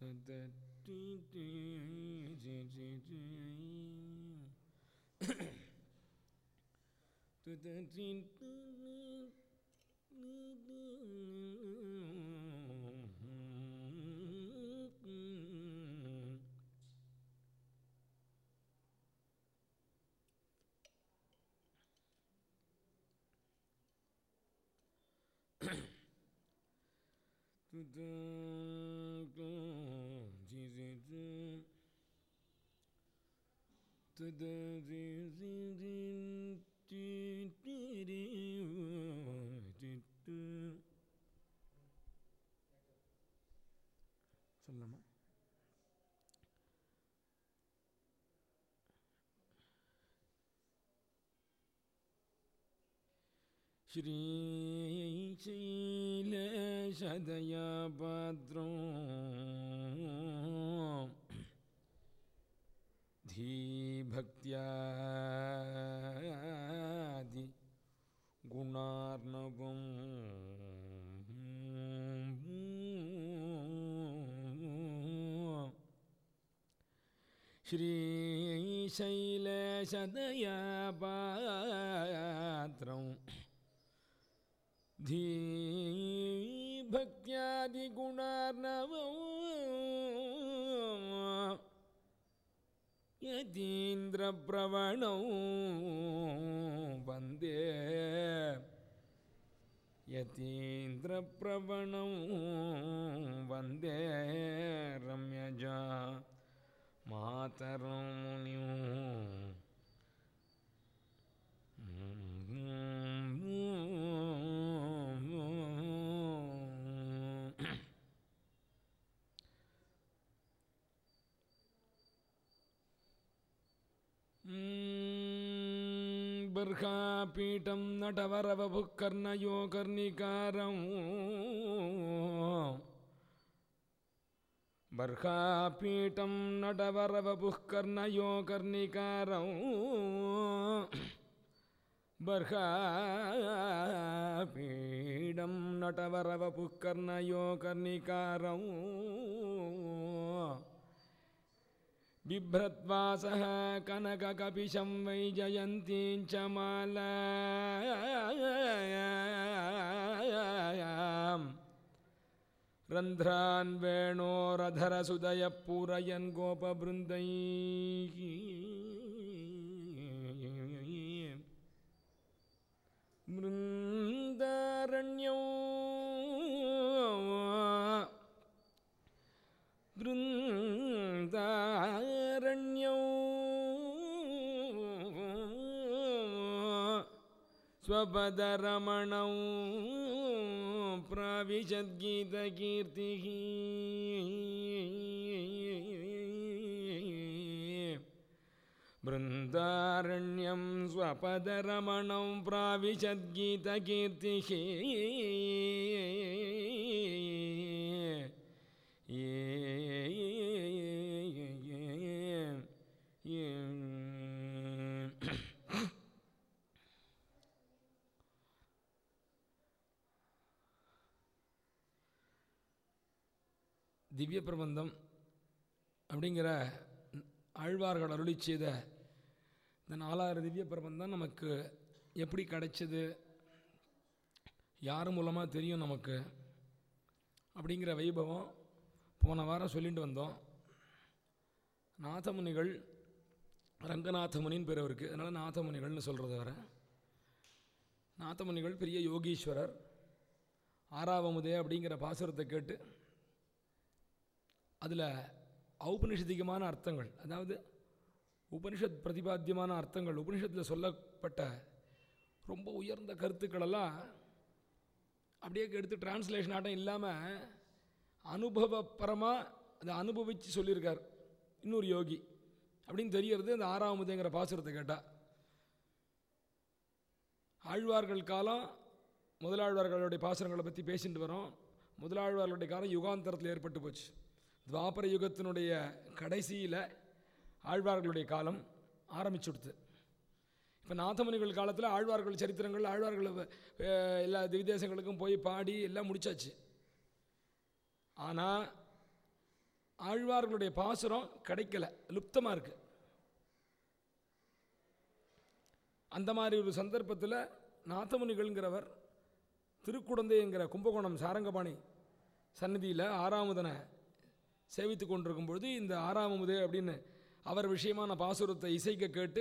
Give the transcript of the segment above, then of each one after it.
சொல்லலாமா श्रीशैलशदया पात्रो धीभक्त्यादि गुणार्णवम् श्रीशैलशदया पात्रम् धीभक्त्यादिगुणार्णवम् यतीन्द्रप्रवणौ वन्दे यतीन्द्रप्रवणौ वन्दे रम्यजा मातरं मुनिं बर्हापीठं नटवरवपुः कर्णयो कर्णिकारम् बर्हापीठं नटवरवपुः कर्णयो कर्णिकारम् बर्हापीडं नटवरवपुः कर्णयो कर्णिकारम् बिभ्रद्वासः कनककपिशं वै जयन्तीं च मालायाम् रन्ध्रान् वेणोरधरसुदयः पूरयन् गोपवृन्दैः बृन्दारण्यो बृन्दारण्यो स्वपदरमणौ प्राविशद्गीतकीर्तिः बृन्दारण्यं स्वपदरमणं प्राविशद्गीतकीर्तिः திவ்ய பிரபந்தம் அப்படிங்கிற ஆழ்வார்கள் அருளி செய்த இந்த நாலாயிரம் திவ்ய பிரபந்தம் நமக்கு எப்படி கிடைச்சது யார் மூலமாக தெரியும் நமக்கு அப்படிங்கிற வைபவம் போன வாரம் சொல்லிட்டு வந்தோம் நாதமுனிகள் ரங்கநாதமுனின்னு பேர் அவருக்கு அதனால் நாதமுனிகள்னு சொல்கிறது வர நாதமுனிகள் பெரிய யோகீஸ்வரர் ஆறாவமுதே அப்படிங்கிற பாசுரத்தை கேட்டு அதில் ஔபனிஷதிகமான அர்த்தங்கள் அதாவது உபனிஷத் பிரதிபாத்தியமான அர்த்தங்கள் உபனிஷத்தில் சொல்லப்பட்ட ரொம்ப உயர்ந்த கருத்துக்களெல்லாம் அப்படியே எடுத்து டிரான்ஸ்லேஷன் ஆட்டம் இல்லாமல் அனுபவப்பரமாக அதை அனுபவித்து சொல்லியிருக்கார் இன்னொரு யோகி அப்படின்னு தெரியறது அந்த ஆறாவதுங்கிற பாசுரத்தை கேட்டால் ஆழ்வார்கள் காலம் முதலாழ்வார்களுடைய பாசுரங்களை பற்றி பேசிட்டு வரோம் முதலாழ்வார்களுடைய காலம் யுகாந்தரத்தில் ஏற்பட்டு போச்சு துவாபர யுகத்தினுடைய கடைசியில் ஆழ்வார்களுடைய காலம் ஆரம்பிச்சுடுது இப்போ நாதமுனிகள் காலத்தில் ஆழ்வார்கள் சரித்திரங்கள் ஆழ்வார்கள் அஹ், எல்லா திவிதேசங்களுக்கும் போய் பாடி எல்லாம் முடிச்சாச்சு ஆனால் ஆழ்வார்களுடைய பாசுரம் கிடைக்கல லுப்தமாக இருக்கு அந்த மாதிரி ஒரு சந்தர்ப்பத்தில் நாதமுனிகள்ங்கிறவர் திருக்குடந்தைங்கிற கும்பகோணம் சாரங்கபாணி சந்நிதியில் ஆறாமுதனை சேவித்து கொண்டிருக்கும் பொழுது இந்த ஆறாமுதே அப்படின்னு அவர் விஷயமான பாசுரத்தை இசைக்க கேட்டு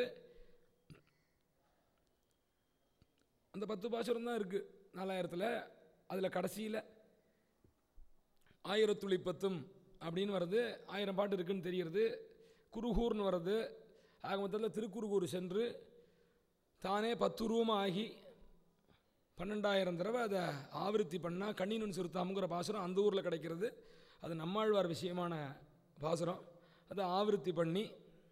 அந்த பத்து பாசுரம் தான் இருக்குது நாலாயிரத்தில் அதில் கடைசியில் ஆயிரத்துளி பத்தும் அப்படின்னு வருது ஆயிரம் பாட்டு இருக்குன்னு தெரிகிறது குருகூர்னு வருது ஆக மொத்தத்தில் திருக்குறுகூர் சென்று தானே பத்து ரூபம் ஆகி பன்னெண்டாயிரம் தடவை அதை ஆவருத்தி பண்ணால் கண்ணினுன் சிறுத்தாமுங்கிற பாசுரம் அந்த ஊரில் கிடைக்கிறது அது நம்மாழ்வார் விஷயமான பாசுரம் அதை ஆவருத்தி பண்ணி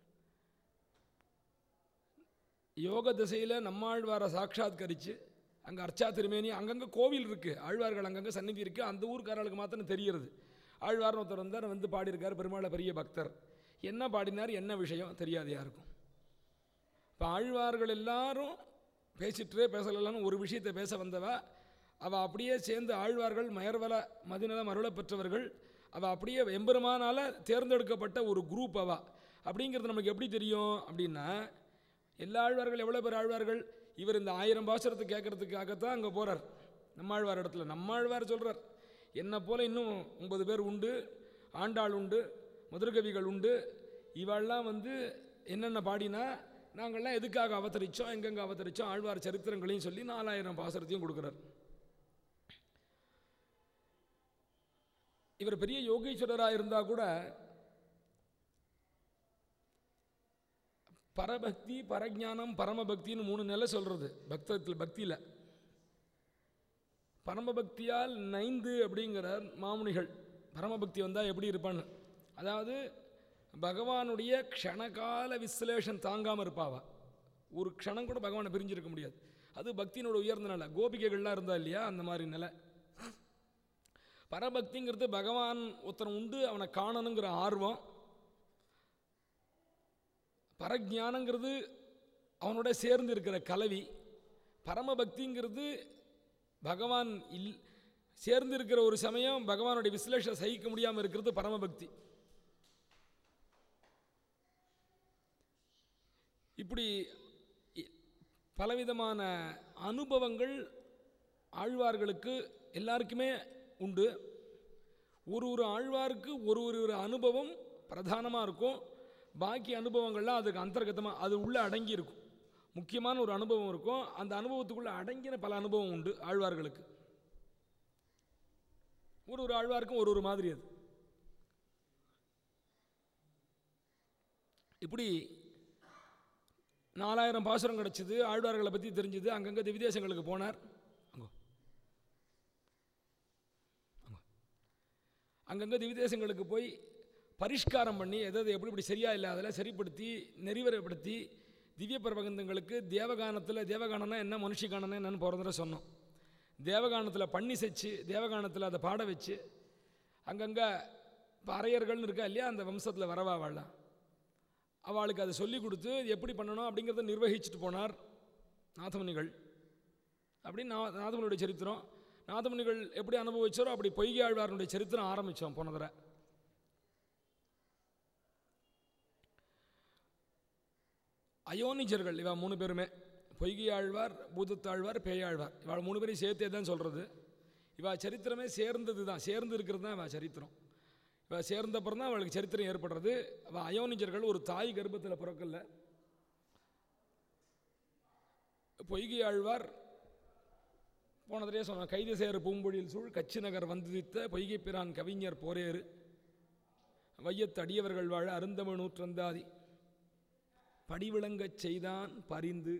யோக திசையில் நம்மாழ்வாரை சாட்சாத்கரித்து அங்கே அர்ச்சா திருமேனி அங்கங்கே கோவில் இருக்குது ஆழ்வார்கள் அங்கங்கே சந்நிதி இருக்குது அந்த ஊர்க்காரர்களுக்கு மாத்திரம் தெரிகிறது ஆழ்வார்னு ஒருத்தர் வந்தார் வந்து பாடியிருக்கார் பெருமாளை பெரிய பக்தர் என்ன பாடினார் என்ன விஷயம் தெரியாது யாருக்கும் இப்போ ஆழ்வார்கள் எல்லாரும் பேசிட்டே பேசலான்னு ஒரு விஷயத்தை பேச வந்தவ அவள் அப்படியே சேர்ந்து ஆழ்வார்கள் மயர்வல மதிநலம் அருளப் பெற்றவர்கள் அவள் அப்படியே எம்பெருமானால தேர்ந்தெடுக்கப்பட்ட ஒரு குரூப் அவ அப்படிங்கிறது நமக்கு எப்படி தெரியும் அப்படின்னா எல்லா ஆழ்வார்கள் எவ்வளோ பேர் ஆழ்வார்கள் இவர் இந்த ஆயிரம் பாசுரத்தை கேட்கறதுக்காகத்தான் அங்கே போகிறார் நம்மாழ்வார் இடத்துல நம்மாழ்வார் சொல்கிறார் என்னை போல இன்னும் ஒன்பது பேர் உண்டு ஆண்டாள் உண்டு மதுரகவிகள் உண்டு இவெல்லாம் வந்து என்னென்ன பாடினா நாங்கள்லாம் எதுக்காக அவதரித்தோம் எங்கெங்கே அவதரித்தோம் ஆழ்வார் சரித்திரங்களையும் சொல்லி நாலாயிரம் பாசுரத்தையும் கொடுக்குறார் இவர் பெரிய யோகீஸ்வரராக இருந்தால் கூட பரபக்தி பரஜானம் பரமபக்தின்னு மூணு நிலை சொல்கிறது பக்தத்தில் பக்தியில் பரமபக்தியால் நைந்து அப்படிங்கிறார் மாமுனிகள் பரமபக்தி வந்தால் எப்படி இருப்பான்னு அதாவது பகவானுடைய க்ஷணகால விஸ்லேஷன் தாங்காமல் இருப்பாவா ஒரு க்ஷணம் கூட பகவானை பிரிஞ்சிருக்க முடியாது அது பக்தியினோட உயர்ந்த நிலை கோபிகைகள்லாம் இருந்தா இல்லையா அந்த மாதிரி நிலை பரபக்திங்கிறது பகவான் ஒருத்தன் உண்டு அவனை காணணுங்கிற ஆர்வம் பரஜானங்கிறது அவனோட சேர்ந்து இருக்கிற கலவி பரமபக்திங்கிறது பகவான் இல் சேர்ந்து இருக்கிற ஒரு சமயம் பகவானுடைய விஸ்லேஷம் சகிக்க முடியாமல் இருக்கிறது பரமபக்தி இப்படி இ- பலவிதமான அனுபவங்கள் ஆழ்வார்களுக்கு எல்லாருக்குமே உண்டு ஒரு ஒரு ஆழ்வாருக்கு ஒரு ஒரு ஒரு அனுபவம் பிரதானமாக இருக்கும் பாக்கி அனுபவங்கள்லாம் அதுக்கு அந்தர்கத்தமாக அது உள்ளே அடங்கி இருக்கும் முக்கியமான ஒரு அனுபவம் இருக்கும் அந்த அனுபவத்துக்குள்ளே அடங்கின பல அனுபவம் உண்டு ஆழ்வார்களுக்கு ஒரு ஒரு ஆழ்வாருக்கும் ஒரு ஒரு மாதிரி அது இப்படி நாலாயிரம் பாசுரம் கிடச்சிது ஆழ்வார்களை பற்றி தெரிஞ்சுது அங்கங்கே திவிதேசங்களுக்கு போனார் அங்கோ அங்கோ. அங்கங்கே திவிதேசங்களுக்கு போய் பரிஷ்காரம் பண்ணி எதாவது எப்படி இப்படி சரியா இல்லை அதெல்லாம் சரிப்படுத்தி நெறிவரைப்படுத்தி திவ்ய பிரபந்தங்களுக்கு தேவகானத்தில் தேவகானம்னா என்ன மனுஷிகானம்னா என்னன்னு போகிற தடவை சொன்னோம் தேவகானத்தில் பண்ணி செச்சு தேவகானத்தில் அதை பாட வச்சு அங்கங்கே இப்போ அரையர்கள்னு இருக்கா இல்லையா அந்த வம்சத்தில் வரவா வாழலாம் அவளுக்கு அதை சொல்லி கொடுத்து இது எப்படி பண்ணணும் அப்படிங்கிறத நிர்வகிச்சுட்டு போனார் நாதமுனிகள் அப்படின்னு நா நாதமுனியுடைய சரித்திரம் நாதமுனிகள் எப்படி அனுபவிச்சாரோ அப்படி பொய்கை ஆழ்வாருடைய சரித்திரம் ஆரம்பித்தோம் போன தடவை அயோனிஜர்கள் இவா மூணு பேருமே பொய்கை ஆழ்வார் பூதத்தாழ்வார் பேயாழ்வார் இவாள் மூணு பேரையும் சேர்த்தே தான் சொல்கிறது இவா சரித்திரமே சேர்ந்தது தான் சேர்ந்து இருக்கிறது தான் இவா சரித்திரம் இவ சேர்ந்தப்புறம் தான் அவளுக்கு சரித்திரம் ஏற்படுறது அவள் அயோனிஜர்கள் ஒரு தாய் கர்ப்பத்தில் பிறக்கல பொய்கை ஆழ்வார் போனதிலே சொன்ன கைது சேர் பூம்பொழில் சூழ் கச்சி நகர் வந்துதித்த பொய்கை பிரான் கவிஞர் போரேறு வையத்து அடியவர்கள் வாழ அருந்தமிழ் நூற்றந்தாதி படிவிளங்கச் செய்தான் பரிந்து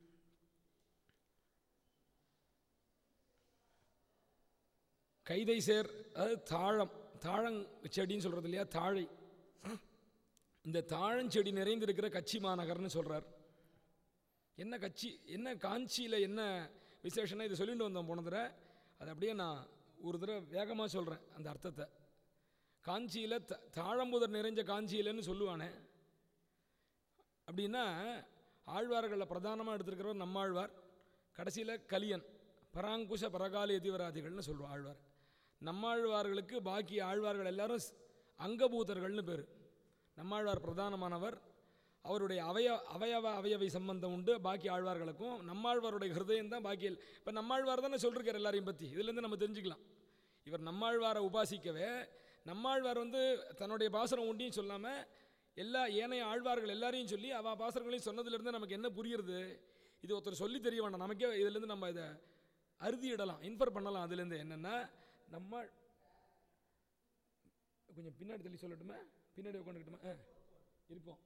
கைதை சேர் அதாவது தாழம் தாழங் செடின்னு சொல்கிறது இல்லையா தாழை இந்த தாழஞ்செடி நிறைந்திருக்கிற கச்சி மாநகர்னு சொல்கிறார் என்ன கட்சி என்ன காஞ்சியில் என்ன விசேஷம்னா இதை சொல்லிட்டு வந்தோம் போன தடவை அது அப்படியே நான் ஒரு தடவை வேகமாக சொல்கிறேன் அந்த அர்த்தத்தை காஞ்சியில் த தாழம்புதர் நிறைஞ்ச காஞ்சியிலன்னு சொல்லுவானே அப்படின்னா ஆழ்வார்களில் பிரதானமாக எடுத்திருக்கிறவர் நம்மாழ்வார் கடைசியில் கலியன் பராங்குஷ பரகால எதிவராதிகள்னு சொல்லுவோம் ஆழ்வார் நம்மாழ்வார்களுக்கு பாக்கி ஆழ்வார்கள் எல்லாரும் ஸ்- அங்கபூதர்கள்னு பேர் நம்மாழ்வார் பிரதானமானவர் அவருடைய அவய அவயவ அவயவை சம்பந்தம் உண்டு பாக்கி ஆழ்வார்களுக்கும் நம்மாழ்வாருடைய ஹிருதயம் தான் பாக்கி இப்போ நம்மாழ்வார் தானே சொல்லிருக்கார் எல்லாரையும் பற்றி இதுலேருந்து நம்ம தெரிஞ்சுக்கலாம் இவர் நம்மாழ்வாரை உபாசிக்கவே நம்மாழ்வார் வந்து தன்னுடைய பாசனம் ஒன்றையும் சொல்லாமல் எல்லா ஏனைய ஆழ்வார்கள் எல்லாரையும் சொல்லி அவ பாசனங்களையும் சொன்னதுலேருந்து நமக்கு என்ன புரியுறது இது ஒருத்தர் சொல்லி தெரிய வேண்டாம் நமக்கே இதுலேருந்து நம்ம இதை அறுதியிடலாம் இன்ஃபர் பண்ணலாம் அதுலேருந்து என்னென்னா நம்ம கொஞ்சம் பின்னாடி தள்ளி சொல்லட்டுமா பின்னாடி உட்காந்துக்கிட்டுமா ஆ இருப்போம்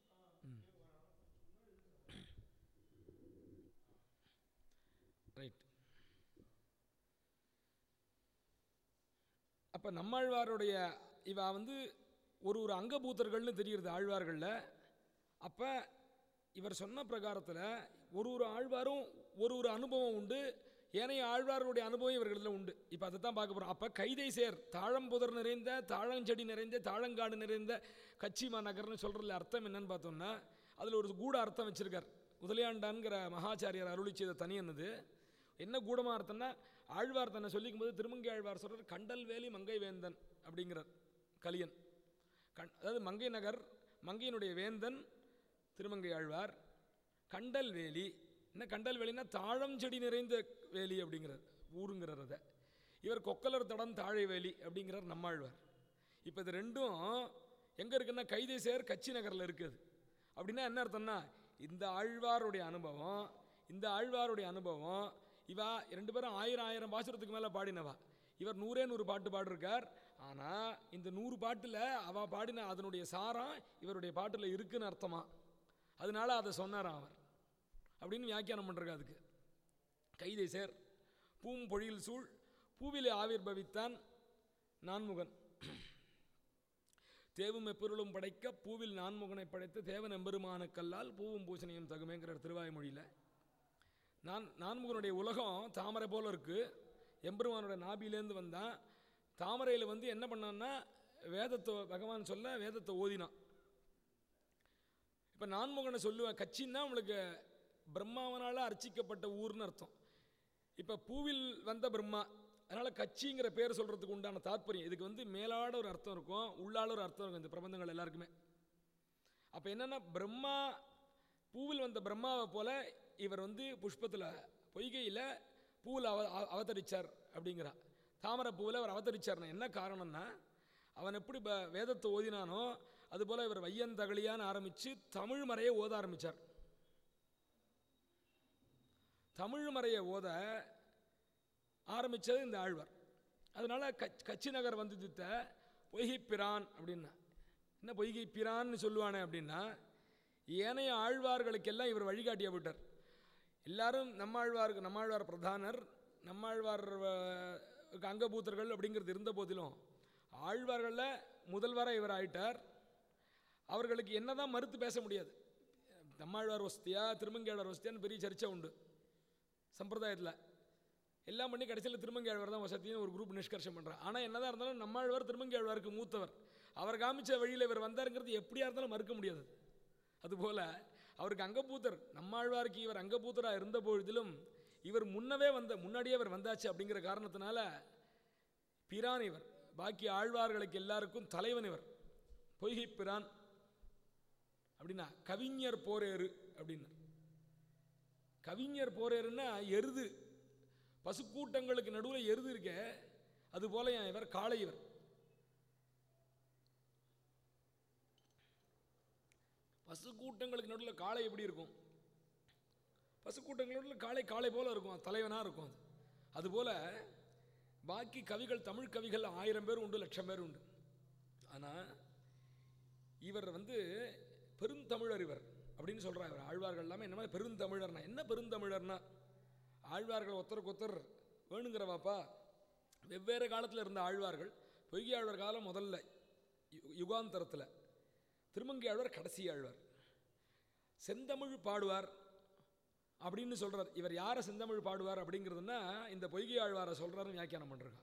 ரைட் அப்போ நம்மாழ்வாருடைய இவ வந்து ஒரு ஒரு அங்கபூத்தர்கள்னு தெரியுது ஆழ்வார்களில் அப்போ இவர் சொன்ன பிரகாரத்தில் ஒரு ஒரு ஆழ்வாரும் ஒரு ஒரு அனுபவம் உண்டு ஏனைய ஆழ்வாருடைய அனுபவம் இவர்களில் உண்டு இப்போ அதை தான் பார்க்க போகிறோம் அப்போ கைதை சேர் தாழம்புதர் நிறைந்த தாழஞ்செடி நிறைந்த தாழங்காடு நிறைந்த கச்சிமா நகர்னு சொல்கிறதுல அர்த்தம் என்னன்னு பார்த்தோம்னா அதில் ஒரு கூட அர்த்தம் வச்சிருக்கார் முதலியாண்டான்கிற மகாச்சாரியார் அருளி செய்த தனி என்னது என்ன கூடமாக அர்த்தம்னா ஆழ்வார் தன்னை சொல்லிக்கும் போது திருமங்கை ஆழ்வார் சொல்கிறார் கண்டல் வேலி மங்கை வேந்தன் அப்படிங்கிறார் கலியன் கண் அதாவது மங்கை நகர் மங்கையினுடைய வேந்தன் திருமங்கை ஆழ்வார் கண்டல் வேலி என்ன கண்டல் வேலினா தாழம் செடி நிறைந்த வேலி அப்படிங்கிறார் ஊருங்கிறார் அதை இவர் கொக்கலர் தடம் தாழை வேலி அப்படிங்கிறார் நம்மாழ்வார் இப்போ இது ரெண்டும் எங்கே இருக்குன்னா கைதை சேர் கச்சி நகரில் இருக்குது அப்படின்னா என்ன அர்த்தம்னா இந்த ஆழ்வாருடைய அனுபவம் இந்த ஆழ்வாருடைய அனுபவம் இவா ரெண்டு பேரும் ஆயிரம் ஆயிரம் பாசுரத்துக்கு மேலே பாடினவா இவர் நூறே நூறு பாட்டு பாடிருக்கார் ஆனால் இந்த நூறு பாட்டில் அவள் பாடின அதனுடைய சாரம் இவருடைய பாட்டில் இருக்குன்னு அர்த்தமா அதனால அதை சொன்னாராம் அவர் அப்படின்னு வியாக்கியானம் பண்ணுறாங்க அதுக்கு கைதை சேர் பூம் பொழில் சூழ் பூவிலே ஆவிர்பவித்தான் நான்முகன் தேவும் எப்பொருளும் படைக்க பூவில் நான்முகனை படைத்து தேவன் எம்பெருமானுக்கல்லால் பூவும் பூசணையும் தகுமேங்கிற திருவாய்மொழியில் நான் நான்முகனுடைய உலகம் தாமரை போல இருக்குது எம்பெருமானோட நாபிலேருந்து வந்தான் தாமரையில் வந்து என்ன பண்ணான்னா வேதத்தை பகவான் சொல்ல வேதத்தை ஓதினான் இப்போ நான்முகனை சொல்லுவேன் கட்சின்னா உங்களுக்கு பிரம்மாவனால் அர்ச்சிக்கப்பட்ட ஊர்னு அர்த்தம் இப்போ பூவில் வந்த பிரம்மா அதனால் கட்சிங்கிற பேர் சொல்கிறதுக்கு உண்டான தாற்பயம் இதுக்கு வந்து மேலாட ஒரு அர்த்தம் இருக்கும் உள்ளால ஒரு அர்த்தம் இருக்கும் இந்த பிரபந்தங்கள் எல்லாருக்குமே அப்போ என்னென்னா பிரம்மா பூவில் வந்த பிரம்மாவை போல இவர் வந்து புஷ்பத்தில் பொய்கையில் பூவில் அவ அவ- அவதரிச்சார் அப்படிங்கிறா தாமரை பூவில் அவர் அவதரிச்சார்னா என்ன காரணம்னா அவன் எப்படி ப- வேதத்தை ஓதினானோ அதுபோல் இவர் வையந்தகலியான்னு ஆரம்பித்து தமிழ் மறையை ஓத ஆரம்பித்தார் தமிழ் மறையை ஓத ஆரம்பித்தது இந்த ஆழ்வார் அதனால் கச் கச்சி நகர் வந்து தித்த பொய்கை பிரான் அப்படின்னா என்ன பொய்கை பிரான்னு சொல்லுவானே அப்படின்னா ஏனைய ஆழ்வார்களுக்கெல்லாம் இவர் வழிகாட்டியா விட்டார் எல்லாரும் நம்மாழ்வாருக்கு நம்மாழ்வார் பிரதானர் நம்மாழ்வார் அஹ், அங்கபூத்தர்கள் அப்படிங்கிறது இருந்த போதிலும் ஆழ்வார்களில் முதல்வராக இவர் ஆயிட்டார் அவர்களுக்கு என்னதான் மறுத்து பேச முடியாது நம்மாழ்வார் வசதியா திருமங்கையாழ்வார் வசதியான்னு பெரிய சர்ச்சை உண்டு சம்பிரதாயத்தில் எல்லாம் பண்ணி கடைசியில் திருமங்கையாழ்வார் தான் வசதின்னு ஒரு குரூப் நிஷ்கர்ஷம் பண்ணுறான் ஆனால் என்னதான் இருந்தாலும் நம்மாழ்வார் திருமங்கையாழ்வாருக்கு மூத்தவர் அவர் காமிச்ச வழியில் இவர் வந்தாருங்கிறது எப்படியா இருந்தாலும் மறுக்க முடியாது அதுபோல் அவருக்கு அங்கபூத்தர் நம்மாழ்வாருக்கு இவர் அங்கபூத்தராக இருந்த பொழுதிலும் இவர் முன்னவே வந்த முன்னாடியே அவர் வந்தாச்சு அப்படிங்கிற காரணத்தினால பிரான் இவர் பாக்கி ஆழ்வார்களுக்கு எல்லாருக்கும் தலைவன் இவர் பொய்கை பிரான் அப்படின்னா கவிஞர் போரேறு அப்படின்னு கவிஞர் போரேறுன்னா எருது பசுக்கூட்டங்களுக்கு நடுவில் எருது இருக்க அது போல என் இவர் காளை இவர் பசுக்கூட்டங்களுக்கு நடுவில் காளை எப்படி இருக்கும் பசுக்கூட்டங்களுக்கு நடுவில் காளை காளை போல இருக்கும் அது தலைவனாக இருக்கும் அது அதுபோல பாக்கி கவிகள் தமிழ் கவிகள் ஆயிரம் பேர் உண்டு லட்சம் பேர் உண்டு ஆனால் இவர் வந்து பெருந்தமிழர் இவர் அப்படின்னு சொல்கிறார் இவர் ஆழ்வார்கள் எல்லாமே என்ன மாதிரி பெருந்தமிழர்னா என்ன பெருந்தமிழர்னா ஆழ்வார்கள் ஒருத்தருக்கு ஒருத்தர் வேணுங்கிறவாப்பா வெவ்வேறு காலத்தில் இருந்த ஆழ்வார்கள் பொய்கை ஆழ்வார் காலம் முதல்ல யு- யுகாந்தரத்தில் திருமங்கை ஆழ்வார் கடைசி ஆழ்வார் செந்தமிழ் பாடுவார் அப்படின்னு சொல்றார் இவர் யாரை செந்தமிழ் பாடுவார் அப்படிங்கிறதுனா இந்த பொய்கை ஆழ்வாரை சொல்கிறாருன்னு வியாக்கியானம் பண்ணுறாங்க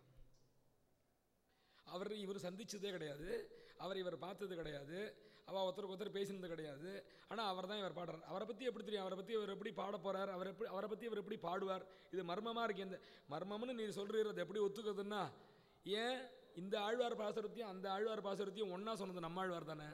அவர் இவர் சந்திச்சதே கிடையாது அவர் இவர் பார்த்தது கிடையாது அவள் ஒருத்தருக்கு ஒருத்தர் பேசினது கிடையாது ஆனால் அவர் தான் இவர் பாடுறார் அவரை பற்றி எப்படி தெரியும் அவரை பற்றி இவர் எப்படி பாட போகிறார் அவர் எப்படி அவரை பற்றி இவர் எப்படி பாடுவார் இது மர்மமாக இருக்கு இந்த மர்மம்னு நீ சொல்கிறது எப்படி ஒத்துக்கிறதுன்னா ஏன் இந்த ஆழ்வார் பாசுரத்தையும் அந்த ஆழ்வார் பாசுரத்தையும் ஒன்றா சொன்னது நம்ம ஆழ்வார் தானே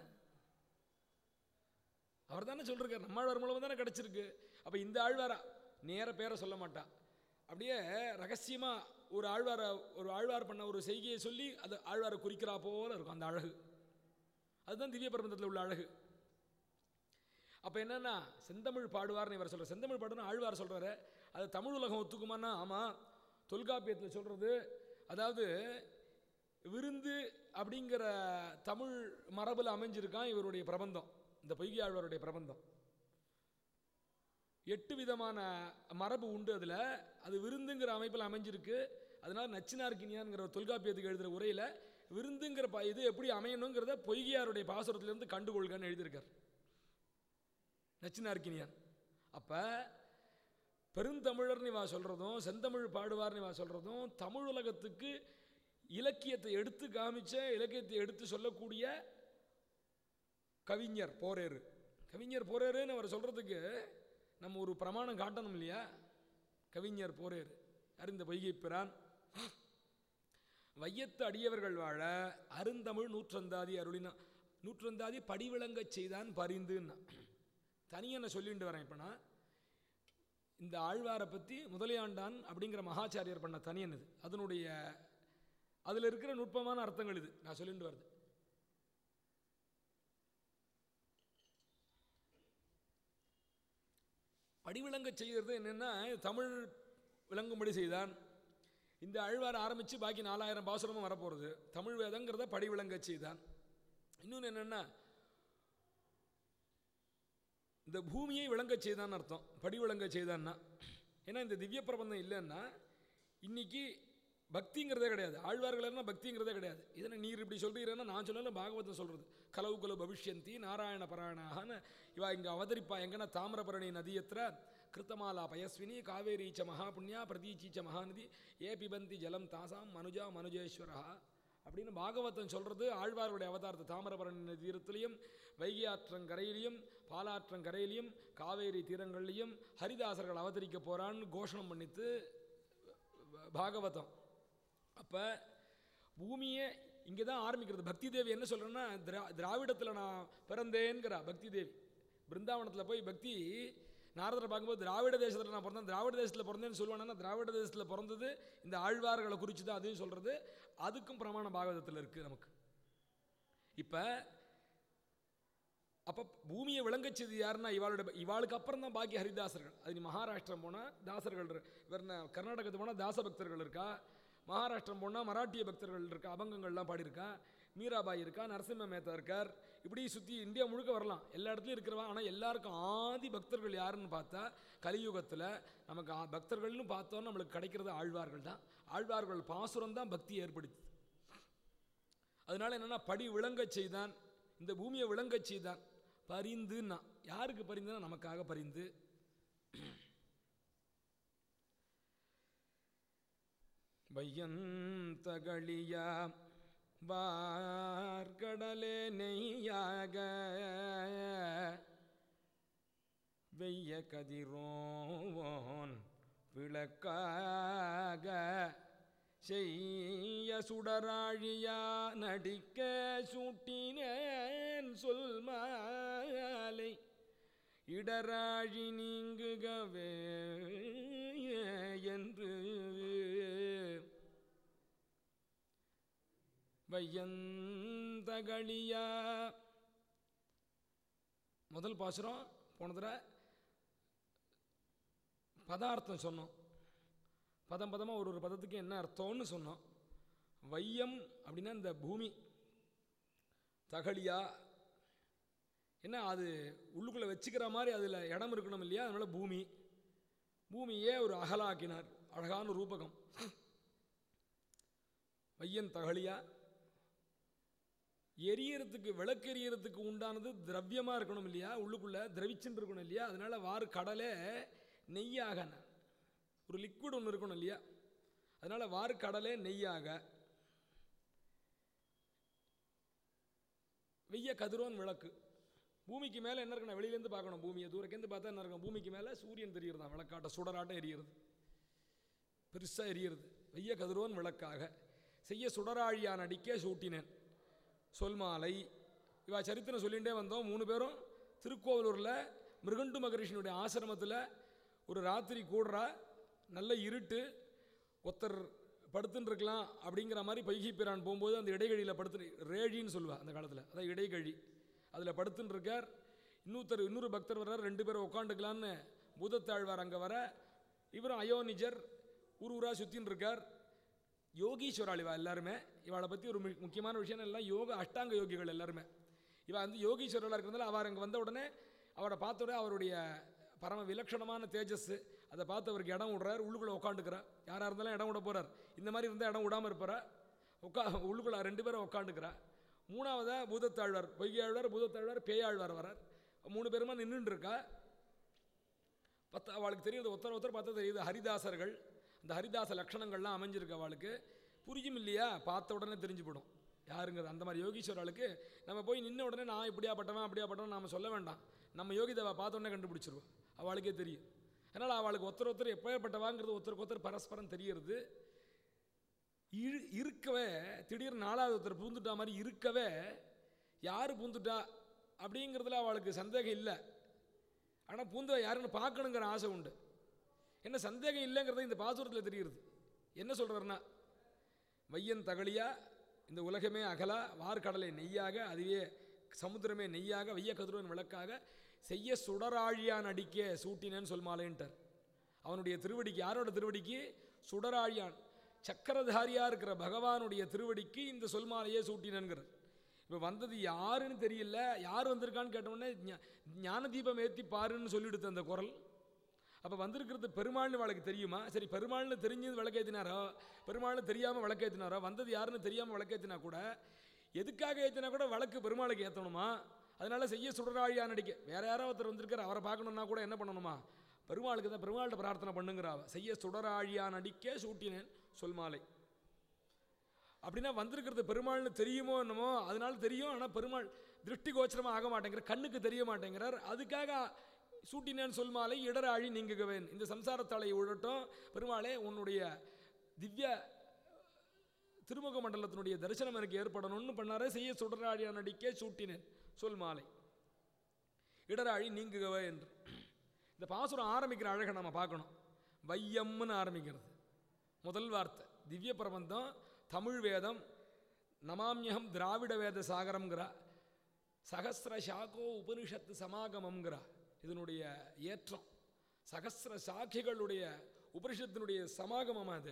அவர் தானே சொல்லிருக்கார் நம்ம ஆழ்வார் மூலமாக தானே கிடச்சிருக்கு அப்போ இந்த ஆழ்வாரா நேர பேரை சொல்ல மாட்டா அப்படியே ரகசியமாக ஒரு ஆழ்வாரை ஒரு ஆழ்வார் பண்ண ஒரு செய்கையை சொல்லி அது ஆழ்வாரை குறிக்கிறா போல இருக்கும் அந்த அழகு அதுதான் திவ்ய பிரபந்தத்தில் உள்ள அழகு அப்போ என்னன்னா செந்தமிழ் பாடுவார்னு இவர் சொல்கிறார் செந்தமிழ் பாடுன்னு ஆழ்வார் சொல்கிறாரு அது தமிழ் உலகம் ஒத்துக்குமானா ஆமாம் தொல்காப்பியத்தில் சொல்கிறது அதாவது விருந்து அப்படிங்கிற தமிழ் மரபில் அமைஞ்சிருக்கான் இவருடைய பிரபந்தம் இந்த பொய்கை ஆழ்வாருடைய பிரபந்தம் எட்டு விதமான மரபு உண்டு அதில் அது விருந்துங்கிற அமைப்பில் அமைஞ்சிருக்கு அதனால நச்சினார்கினியான்ங்கிற ஒரு தொல்காப்பியத்துக்கு எழுதுகிற உரையில் விருந்துங்கிற ப இது எப்படி அமையணுங்கிறத பொய்கையாருடைய பாசுரத்திலிருந்து கண்டுகொள்கன்னு எழுதியிருக்கார் நச்சினார்கினியான் அப்போ பெருந்தமிழர்னு இவா சொல்கிறதும் செந்தமிழ் பாடுவார்னு இவா சொல்கிறதும் தமிழ் உலகத்துக்கு இலக்கியத்தை எடுத்து காமிச்ச இலக்கியத்தை எடுத்து சொல்லக்கூடிய கவிஞர் போரேறு கவிஞர் போரேறுன்னு அவர் சொல்கிறதுக்கு நம்ம ஒரு பிரமாணம் காட்டணும் இல்லையா கவிஞர் போரேறு யார் இந்த பொய்கை பிரான் வையத்து அடியவர்கள் வாழ அருந்தமிழ் நூற்றந்தாதி அருளினா நூற்றந்தாதி படிவிளங்கச் செய்தான் பரிந்துன்னா தனியாக நான் சொல்லிட்டு வரேன் இப்போ நான் இந்த ஆழ்வாரை பற்றி முதலியாண்டான் அப்படிங்கிற மகாச்சாரியர் பண்ண தனியன் இது அதனுடைய அதில் இருக்கிற நுட்பமான அர்த்தங்கள் இது நான் சொல்லிட்டு வருது படிவிளங்க செய்கிறது என்னென்னா தமிழ் விளங்கும்படி செய்தான் இந்த ஆழ்வார் ஆரம்பித்து பாக்கி நாலாயிரம் பாசுரமும் வரப்போகிறது தமிழ் வேதங்கிறத படிவிளங்க செய்தான் இன்னொன்று என்னென்னா இந்த பூமியை விளங்கச் செய்தான் அர்த்தம் படி விளங்க செய்தான்னா ஏன்னா இந்த திவ்ய பிரபந்தம் இல்லைன்னா இன்னைக்கு பக்திங்கிறதே கிடையாது ஆழ்வார்கள்னா பக்திங்கிறதே கிடையாது இதனை நீர் இப்படி சொல்கிறீங்கன்னா நான் சொல்லல பாகவதம் சொல்கிறது கலவு கலு பவிஷ்யந்தி நாராயண பராயணாகன்னு இவா இங்கே அவதரிப்பா எங்கன்னா தாமிரபரணி நதியத்திர கிருத்தமாலா பயஸ்வினி காவேரி ச மகாபுண்ணியா பிரதீச்சி ச மகாநதி ஏ பிபந்தி ஜலம் தாசாம் மனுஜா மனுஜேஸ்வரா அப்படின்னு பாகவதம் சொல்கிறது ஆழ்வாருடைய அவதாரத்தை தாமிரபரணி தீரத்திலையும் வைகை ஆற்றங்கரையிலையும் பாலாற்றங்கரையிலையும் காவேரி தீரங்கள்லையும் ஹரிதாசர்கள் அவதரிக்க போகிறான்னு கோஷணம் பண்ணித்து பாகவதம் அப்போ பூமியை இங்கே தான் ஆரம்பிக்கிறது பக்தி தேவி என்ன சொல்கிறேன்னா திரா திராவிடத்தில் நான் பிறந்தேங்கிறா பக்தி தேவி பிருந்தாவனத்தில் போய் பக்தி நாரதரை பார்க்கும்போது திராவிட தேசத்தில் நான் பிறந்தேன் திராவிட தேசத்தில் பிறந்தேன்னு சொல்லுவானா திராவிட தேசத்தில் பிறந்தது இந்த ஆழ்வார்களை குறித்து தான் அதையும் சொல்கிறது அதுக்கும் பிரமாண பாகவதத்தில் இருக்குது நமக்கு இப்போ அப்போ பூமியை விளங்கச் செய்து யாருன்னா இவாளோட இவாளுக்கு அப்புறம் தான் பாக்கி ஹரிதாசர்கள் அது நீ மகாராஷ்டிரம் போனால் தாசர்கள் இரு- வேற என்ன கர்நாடகத்துக்கு போனால் தாச பக்தர்கள் இருக்கா மகாராஷ்டிரம் போனால் மராட்டிய பக்தர்கள் இருக்கா அபங்கங்கள்லாம் பாடியிருக்கா மீராபாய் இருக்கா நரசிம்ம மேத்தா இருக்கார் இப்படி சுற்றி இந்தியா முழுக்க வரலாம் எல்லா இடத்துலையும் இருக்கிறவா ஆனால் எல்லாருக்கும் ஆதி பக்தர்கள் யாருன்னு பார்த்தா கலியுகத்தில் நமக்கு ஆ- பக்தர்கள்னு பார்த்தோன்னா நம்மளுக்கு கிடைக்கிறது ஆழ்வார்கள் தான் ஆழ்வார்கள் பாசுரம் தான் பக்தி ஏற்படுத்துது அதனால என்னன்னா படி விளங்கச் செய்தான் இந்த பூமியை விளங்கச் செய்தான் பரிந்துன்னா யாருக்கு பரிந்துனா நமக்காக பரிந்து வையந்தகளியா வார்கடலே நெய்யாக வெய்ய கதிரோன் விளக்காக செய்ய சுடராழியா நடிக்க சூட்டினேன் சொல் மாலை இடராழி நீங்குகவே என்று வையந்தகளியா முதல் பாசுரம் போன தடவை பதார்த்தம் சொன்னோம் பதம் பதமாக ஒரு ஒரு பதத்துக்கு என்ன அர்த்தம்னு சொன்னோம் வையம் அப்படின்னா இந்த பூமி தகழியா என்ன அது உள்ளுக்குள்ளே வச்சுக்கிற மாதிரி அதில் இடம் இருக்கணும் இல்லையா அதனால பூமி பூமியே ஒரு அகலாக்கினார் அழகான ரூபகம் வையன் தகழியா எரியறதுக்கு விளக்கு எரியறதுக்கு உண்டானது திரவியமாக இருக்கணும் இல்லையா உள்ளுக்குள்ளே திரவிச்சுன்னு இருக்கணும் இல்லையா அதனால வாறு கடலே நெய்யாக ஒரு லிக்விட் ஒன்று இருக்கணும் இல்லையா அதனால வாறு கடலே நெய்யாக வெய்ய கதிரோன் விளக்கு பூமிக்கு மேலே என்ன இருக்குன்னா வெளியிலேருந்து பார்க்கணும் பூமியை தூரக்கேந்து பார்த்தா என்ன இருக்கும் பூமிக்கு மேலே சூரியன் தெரியுறதா விளக்காட்ட சுடராட்டம் எரியுறது பெருசாக எரியுறது வெய்ய கதிரோன் விளக்காக செய்ய சுடராழியான் அடிக்க சூட்டினேன் சொல்மாலை இவா சரித்திரம் சொல்லிகிட்டே வந்தோம் மூணு பேரும் திருக்கோவலூரில் மிருகண்டு மகரிஷினுடைய ஆசிரமத்தில் ஒரு ராத்திரி கூடுறா நல்ல இருட்டு ஒருத்தர் படுத்துன்னு இருக்கலாம் அப்படிங்கிற மாதிரி பைகி பிரான் போகும்போது அந்த இடைகழியில் படுத்து ரேழின்னு சொல்லுவா அந்த காலத்தில் அதான் இடைகழி அதில் படுத்துன்னு இருக்கார் இன்னொருத்தர் இன்னொரு பக்தர் வர்றார் ரெண்டு பேரும் உட்காந்துக்கலான்னு பூதத்தாழ்வார் அங்கே வர இவரும் அயோனிஜர் ஊர் ஊராக சுற்றின்னு இருக்கார் யோகீஸ்வராள் இவா எல்லாருமே இவளை பற்றி ஒரு மு- முக்கியமான விஷயம் எல்லாம் யோக அஷ்டாங்க யோகிகள் எல்லாருமே இவ வந்து யோகீஸ்வரலாக இருக்கிறதுனால அவர் அங்கே வந்த உடனே அவரை பார்த்த உடனே அவருடைய பரம விலட்சணமான தேஜஸ் அதை பார்த்து அவருக்கு இடம் விடுறார் உள்ளுக்குள்ளே உட்காந்துக்கிறார் யாராக இருந்தாலும் இடம் விட போகிறார் இந்த மாதிரி இருந்தால் இடம் விடாமல் இருப்பாரா உட்கா உள்ளுக்குள்ள ரெண்டு பேரும் உட்காந்துக்கிறா மூணாவதா பூதத்தாழ்வார் பொய்யாழ்வார் பூதத்தாழ்வார் பேயாழ்வார் வரார் மூணு பேருமா நின்றுட்டு இருக்கா பத்து அவளுக்கு தெரியுது ஒருத்தர் ஒருத்தர் பார்த்தா தெரியுது ஹரிதாசர்கள் அந்த ஹரிதாச லட்சணங்கள்லாம் அமைஞ்சிருக்கு அவளுக்கு புரியும் இல்லையா பார்த்த உடனே தெரிஞ்சு போடும் யாருங்கிறது அந்த மாதிரி யோகீஸ்வராளுக்கு நம்ம போய் நின்ன உடனே நான் இப்படியாப்பட்டவன் அப்படியாப்பட்டவன் நாம சொல்ல வேண்டாம் நம்ம யோகிதாவை பார்த்த உடனே கண்டுபிடிச்சிருவோம் அவளுக்கே தெரியும் அதனால் அவளுக்கு ஒருத்தர் ஒருத்தர் எப்பேற்பட்டவாங்கிறது ஒருத்தருக்கு ஒருத்தர் பரஸ்பரம் தெரியறது இரு இருக்கவே திடீர்னு நாலாவது ஒருத்தர் பூந்துட்டா மாதிரி இருக்கவே யார் பூந்துட்டா அப்படிங்கிறதுல அவளுக்கு சந்தேகம் இல்லை ஆனால் பூந்தவ யாருன்னு பார்க்கணுங்கிற ஆசை உண்டு என்ன சந்தேகம் இல்லைங்கிறது இந்த பாசுரத்தில் தெரியுது என்ன சொல்கிறாருன்னா வையன் தகழியா இந்த உலகமே அகலா வார்கடலை நெய்யாக அதுவே சமுத்திரமே நெய்யாக வைய கதிரவன் விளக்காக செய்ய சுடராழியான் அடிக்க சூட்டினேன்னு சொல்மாலேன்ட்டார் அவனுடைய திருவடிக்கு யாரோட திருவடிக்கு சுடராழியான் சக்கரதாரியாக இருக்கிற பகவானுடைய திருவடிக்கு இந்த சொல்மாலையே சூட்டினேங்கிறார் இப்போ வந்தது யாருன்னு தெரியல யார் வந்திருக்கான்னு கேட்டவுடனே ஞா- ஞான தீபம் ஏற்றி பாருன்னு சொல்லிடுது அந்த குரல் அப்போ வந்திருக்கிறது பெருமாள்னு வழக்கு தெரியுமா சரி பெருமாள்னு தெரிஞ்சது விளக்கேற்றினாரோ பெருமாள்னு தெரியாமல் விளக்கேற்றினாரோ வந்தது யாருன்னு தெரியாமல் விளக்கேற்றினா கூட எதுக்காக ஏற்றினா கூட வழக்கு பெருமாளுக்கு ஏற்றணுமா அதனால செய்ய சுடராழியா நடிக்க வேற யாரோ ஒருத்தர் வந்திருக்காரு அவரை பார்க்கணுன்னா கூட என்ன பண்ணணுமா பெருமாளுக்கு தான் பெருமாள்கிட்ட பிரார்த்தனை பண்ணுங்கிறா அவ. செய்ய சுடராழியா நடிக்க சூட்டினேன் சொல்மாலை அப்படின்னா வந்திருக்கிறது பெருமாள்னு தெரியுமோ என்னமோ அதனால தெரியும் ஆனால் பெருமாள் திருஷ்டி கோச்சரமாக ஆக மாட்டேங்கிற கண்ணுக்கு தெரிய மாட்டேங்கிறார் அதுக்காக சூட்டினேன் சொல்மாலை இடராழி நீங்குகவேன் இந்த சம்சாரத்தலை விழட்டும் பெருமாளே உன்னுடைய திவ்ய திருமுக மண்டலத்தினுடைய தரிசனம் எனக்கு ஏற்படணும்னு பண்ணாரே செய்ய சுடராழியா நடிக்க சூட்டினேன் சொல்மாலை இடராழி நீங்குகவே என்று இந்த பாசுரம் ஆரம்பிக்கிற அழகை நம்ம பார்க்கணும் வையம்னு ஆரம்பிக்கிறது முதல் வார்த்தை திவ்ய பிரபந்தம் தமிழ் வேதம் நமாமியகம் திராவிட வேத சாகரம்ங்கிறா சகஸ்ர சாக்கோ உபனிஷத்து சமாகமம்ங்கிறா இதனுடைய ஏற்றம் சகஸ்ர சாக்கிகளுடைய உபனிஷத்தினுடைய சமாகமம் அது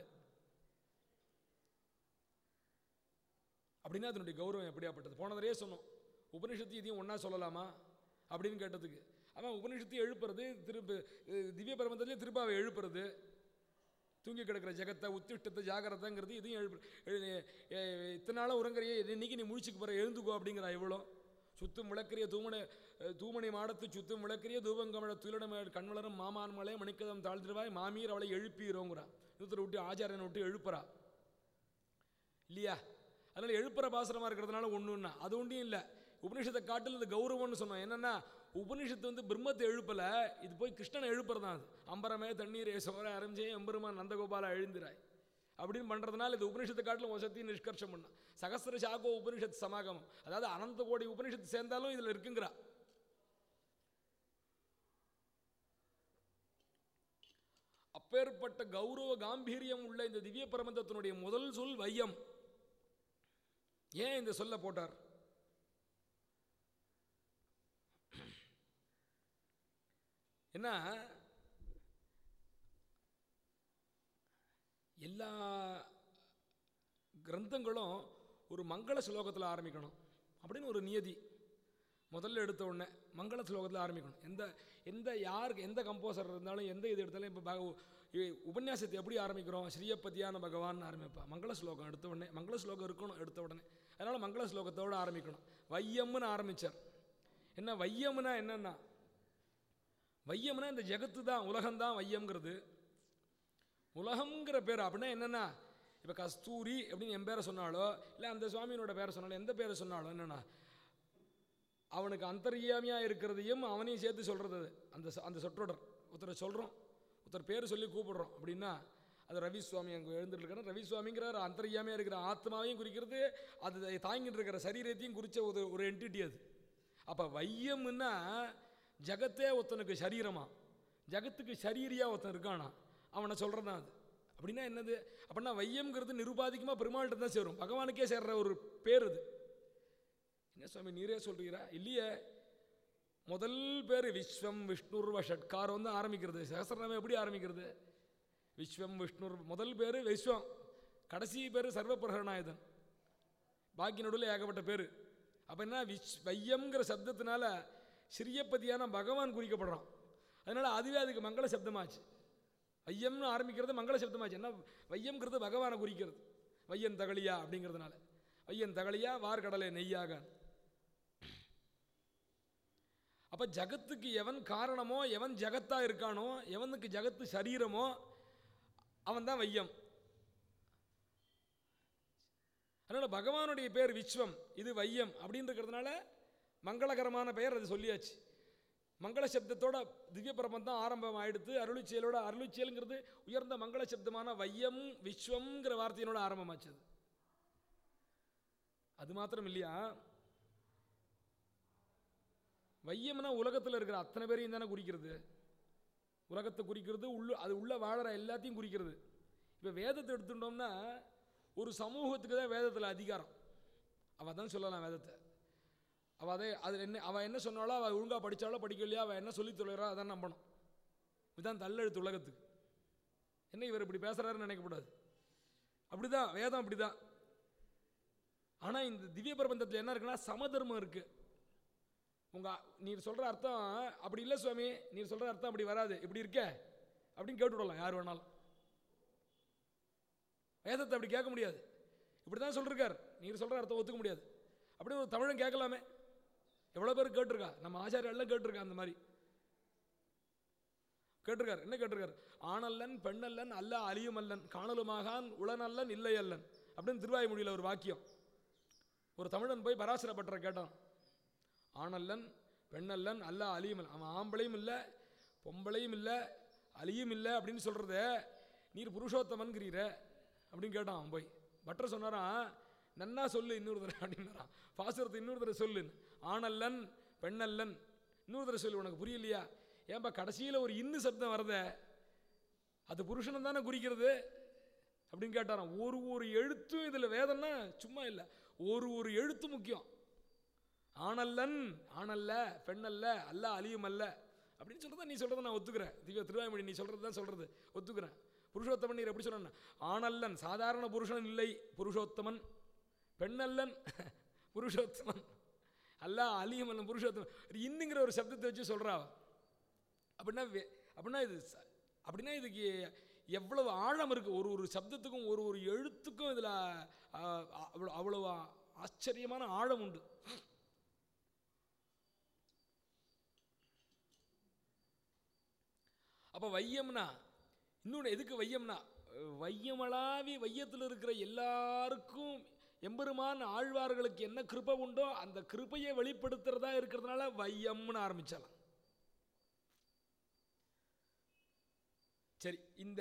அப்படின்னா அதனுடைய கௌரவம் எப்படியாப்பட்டது போன தடவையே சொன்னோம் உபனிஷத்து இதையும் ஒன்றா சொல்லலாமா அப்படின்னு கேட்டதுக்கு அவன் உபனிஷத்தை எழுப்புறது திரும்ப அஹ், திவ்ய பிரபந்தத்திலே திரும்ப அவன் எழுப்புறது தூங்கி கிடக்கிற ஜெகத்தை உத்திஷ்டத்தை ஜாகிரதைங்கிறது இதையும் எழுப்பு எழு- எ- இத்தனை நாளாக உறங்குறையே இன்னைக்கு நீ முழிச்சுக்கு போகிற எழுந்துக்கோ அப்படிங்கிறா இவ்வளோ சுத்தும் விளக்கிறிய தூமணி அஹ், தூமணி மாடத்து சுத்தும் விளக்கிறிய தூபங்கமழ துயிலடம கண்வளரும் மாமான் மலை மணிக்கதம் தாழ்த்திருவாய் மாமீர் அவளை எழுப்பிடுறோங்கிறா இன்னொருத்தரை விட்டு ஆச்சாரியனை விட்டு எழுப்புறா இல்லையா அதனால் எழுப்புற பாசுரமாக இருக்கிறதுனால ஒன்றுன்னா அது ஒன்றும் இல்லை உபனிஷத்தை காட்டில் இது கௌரவம்னு சொன்னோம் என்னென்னா உபனிஷத்து வந்து பிரம்மத்தை எழுப்பலை இது போய் கிருஷ்ணனை எழுப்புறது தான் அது அம்பரமே தண்ணீர் சோர அரஞ்சே எம்பெருமான் நந்தகோபாலா எழுந்திராய் அப்படின்னு பண்ணுறதுனால இது உபனிஷத்தை காட்டிலும் வசத்தையும் நிஷ்கர்ஷம் பண்ணோம் சகஸ்ர சாகோ உபனிஷத் சமாகமம் அதாவது அனந்த கோடி உபனிஷத்து சேர்ந்தாலும் இதில் இருக்குங்கிறா அப்பேற்பட்ட கௌரவ காம்பீரியம் உள்ள இந்த திவ்ய பிரபந்தத்தினுடைய முதல் சொல் வையம் ஏன் இந்த சொல்ல போட்டார் என்ன எல்லா கிரந்தங்களும் ஒரு மங்கள ஸ்லோகத்தில் ஆரம்பிக்கணும் அப்படின்னு ஒரு நியதி முதல்ல எடுத்த உடனே மங்கள ஸ்லோகத்தில் ஆரம்பிக்கணும் எந்த எந்த யாருக்கு எந்த கம்போசர் இருந்தாலும் எந்த இது எடுத்தாலும் இப்போ பக இ- உபன்யாசத்தை எப்படி ஆரம்பிக்கிறோம் ஸ்ரீயப்பதியான பகவான் ஆரம்பிப்பா மங்கள ஸ்லோகம் எடுத்த உடனே மங்கள ஸ்லோகம் இருக்கணும் எடுத்த உடனே அதனால் மங்கள ஸ்லோகத்தோடு ஆரம்பிக்கணும் வையம்னு ஆரம்பித்தார் என்ன வையம்னா என்னன்னா வையம்னா இந்த ஜெகத்து தான் உலகம்தான் வையம்ங்கிறது உலகம்ங்கிற பேர் அப்படின்னா என்னென்னா இப்போ கஸ்தூரி அப்படின்னு என் பேரை சொன்னாலோ இல்லை அந்த சுவாமியினோட பேரை சொன்னாலோ எந்த பேரை சொன்னாலும் என்னென்னா அவனுக்கு அந்தர்யாமியாக இருக்கிறதையும் அவனையும் சேர்த்து சொல்கிறது அது அந்த சொ- அந்த சொற்றொடர் ஒருத்தரை சொல்கிறோம் ஒருத்தர் பேர் சொல்லி கூப்பிடுறோம் அப்படின்னா அது ரவி சுவாமி அங்கே எழுந்துருக்காரு ரவி சுவாமிங்கிறார் அந்தரியாமையாக இருக்கிற ஆத்மாவையும் குறிக்கிறது அது தாங்கிட்டு இருக்கிற சரீரத்தையும் குறித்த ஒரு ஒரு என்டிட்டி அது அப்போ வையம்னா ஜகத்தே ஒருத்தனுக்கு சரீரமா ஜகத்துக்கு சரீரியா ஒருத்தன் இருக்கானா அவனை சொல்கிறது தான் அது அப்படின்னா என்னது அப்படின்னா வையம்ங்கிறது நிருபாதிகமாக பெருமாள்கிட்ட தான் சேரும் பகவானுக்கே சேர்ற ஒரு பேர் அது என்ன சுவாமி நீரே சொல்றீரா இல்லையே முதல் பேர் விஸ்வம் விஷ்ணுர்வ ஷட்காரம் தான் ஆரம்பிக்கிறது சகசிரநாமம் எப்படி ஆரம்பிக்கிறது விஸ்வம் விஷ்ணுர் முதல் பேர் விஸ்வம் கடைசி பேர் சர்வபிரகரணாயுதன் பாக்கி நடுவில் ஏகப்பட்ட பேர் அப்போ என்ன விஸ் வையம்ங்கிற சப்தத்தினால சிறியப்பதியான பகவான் குறிக்கப்படுறான் அதனால அதுவே அதுக்கு மங்கள சப்தமாச்சு வையம்னு ஆரம்பிக்கிறது மங்கள சப்தமாச்சு என்ன வையம்ங்கிறது பகவானை குறிக்கிறது வையன் தகலியா அப்படிங்கிறதுனால வையன் தகலியா வார்கடலை நெய்யாக அப்போ ஜகத்துக்கு எவன் காரணமோ எவன் ஜகத்தா இருக்கானோ எவனுக்கு ஜகத்து சரீரமோ அவன் தான் வையம் அதனால் பகவானுடைய பேர் விஸ்வம் இது வையம் அப்படின்னு இருக்கிறதுனால மங்களகரமான பெயர் அது சொல்லியாச்சு மங்கள சப்தத்தோட திவ்ய பிரபந்தம் ஆரம்பம் ஆயிடுத்து அருளிச்செயலோட அருளிச்செயலுங்கிறது உயர்ந்த மங்கள சப்தமான வையம் விஸ்வம்ங்கிற வார்த்தையினோட ஆரம்பமாச்சு அது அது மாத்திரம் இல்லையா வையம்னா உலகத்தில் இருக்கிற அத்தனை பேரையும் தானே குறிக்கிறது உலகத்தை குறிக்கிறது உள்ள அது உள்ள வாழற எல்லாத்தையும் குறிக்கிறது இப்போ வேதத்தை எடுத்துட்டோம்னா ஒரு சமூகத்துக்கு தான் வேதத்தில் அதிகாரம் அவள் தான் சொல்லலாம் வேதத்தை அவள் அதே அது என்ன அவள் என்ன சொன்னாலோ அவள் ஒழுங்காக படித்தாலோ படிக்கலையோ அவள் என்ன சொல்லி தொலைகிறா அதான் நம்பணும் இதுதான் தள்ளெழுத்து உலகத்துக்கு என்ன இவர் இப்படி பேசுகிறாருன்னு நினைக்கக்கூடாது அப்படிதான் வேதம் அப்படிதான் ஆனால் இந்த திவ்ய பிரபந்தத்தில் என்ன இருக்குன்னா சமதர்மம் இருக்குது உங்கள் நீர் சொல்கிற அர்த்தம் அப்படி இல்லை சுவாமி நீர் சொல்கிற அர்த்தம் அப்படி வராது இப்படி இருக்க அப்படின்னு கேட்டு விடலாம் யார் வேணாலும் வேதத்தை அப்படி கேட்க முடியாது இப்படி தான் சொல்லிருக்கார் நீர் சொல்கிற அர்த்தம் ஒத்துக்க முடியாது அப்படி ஒரு தமிழன் கேட்கலாமே எவ்வளோ பேர் கேட்டிருக்கா நம்ம ஆச்சாரியெல்லாம் கேட்டிருக்கா அந்த மாதிரி கேட்டிருக்கார் என்ன கேட்டிருக்கார் ஆணல்லன் பெண்ணல்லன் அல்ல அழியுமல்லன் காணலுமாகான் உளனல்லன் இல்லை அல்லன் அப்படின்னு திருவாய்மொழியில் ஒரு வாக்கியம் ஒரு தமிழன் போய் பராசர பட்டரை கேட்டான் ஆணல்லன் பெண்ணல்லன் அல்ல அழியுமல் அவன் ஆம்பளையும் இல்லை பொம்பளையும் இல்லை அழியும் இல்லை அப்படின்னு சொல்கிறத நீர் புருஷோத்தமன்கிறீர அப்படின்னு கேட்டான் அவன் போய் பட்டர் சொன்னாரான் நன்னா சொல்லு இன்னொரு தடவை அப்படின்னாரான் பாசுரத்தை இன்னொரு தடவை சொல்லு ஆணல்லன் பெண்ணல்லன் இன்னொரு தடவை சொல்லு உனக்கு புரியலையா ஏன்பா கடைசியில் ஒரு இன்னு சப்தம் வருதே அது புருஷனை தானே குறிக்கிறது அப்படின்னு கேட்டாராம் ஒரு ஒரு எழுத்தும் இதில் வேதம்னா சும்மா இல்லை ஒரு ஒரு எழுத்து முக்கியம் ஆணல்லன் ஆணல்ல பெண்ணல்ல அல்ல அழியும் அல்ல அப்படின்னு சொல்கிறத நீ சொல்கிறத நான் ஒத்துக்கிறேன் திவ்ய திருவாய்மொழி நீ சொல்கிறது தான் சொல்கிறது ஒத்துக்கிறேன் புருஷோத்தமன் நீர் எப்படி சொன்ன ஆணல்லன் சாதாரண புருஷன் இல்லை புருஷோத்தமன் பெண்ணல்லன் புருஷோத்தமன் அல்ல அழியமல்லன் புருஷோத்தமன் இன்னுங்கிற ஒரு சப்தத்தை வச்சு சொல்கிறா அப்படின்னா வே- அப்படின்னா இது ச- அப்படின்னா இதுக்கு எவ்வளவு ஆழம் இருக்குது ஒரு ஒரு சப்தத்துக்கும் ஒரு ஒரு எழுத்துக்கும் இதில் அவ்வளோ அவ்வளவு ஆச்சரியமான ஆழம் உண்டு அப்போ வையம்னா இன்னொன்று எதுக்கு வையம்னா அஹ் வையமளாவி வையத்தில் இருக்கிற எல்லாருக்கும் எம்பெருமான் ஆழ்வார்களுக்கு என்ன கிருபை உண்டோ அந்த கிருபையை வெளிப்படுத்துறதா இருக்கிறதுனால வையம்னு ஆரம்பிச்சலாம் சரி இந்த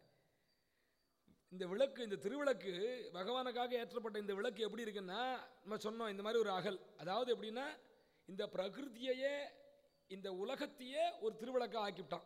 இந்த விளக்கு இந்த திருவிளக்கு பகவானுக்காக ஏற்றப்பட்ட இந்த விளக்கு எப்படி இருக்குன்னா நம்ம சொன்னோம் இந்த மாதிரி ஒரு அகல் அதாவது எப்படின்னா இந்த பிரகிருதியையே இந்த உலகத்தையே ஒரு திருவிளக்கா ஆக்கிவிட்டான்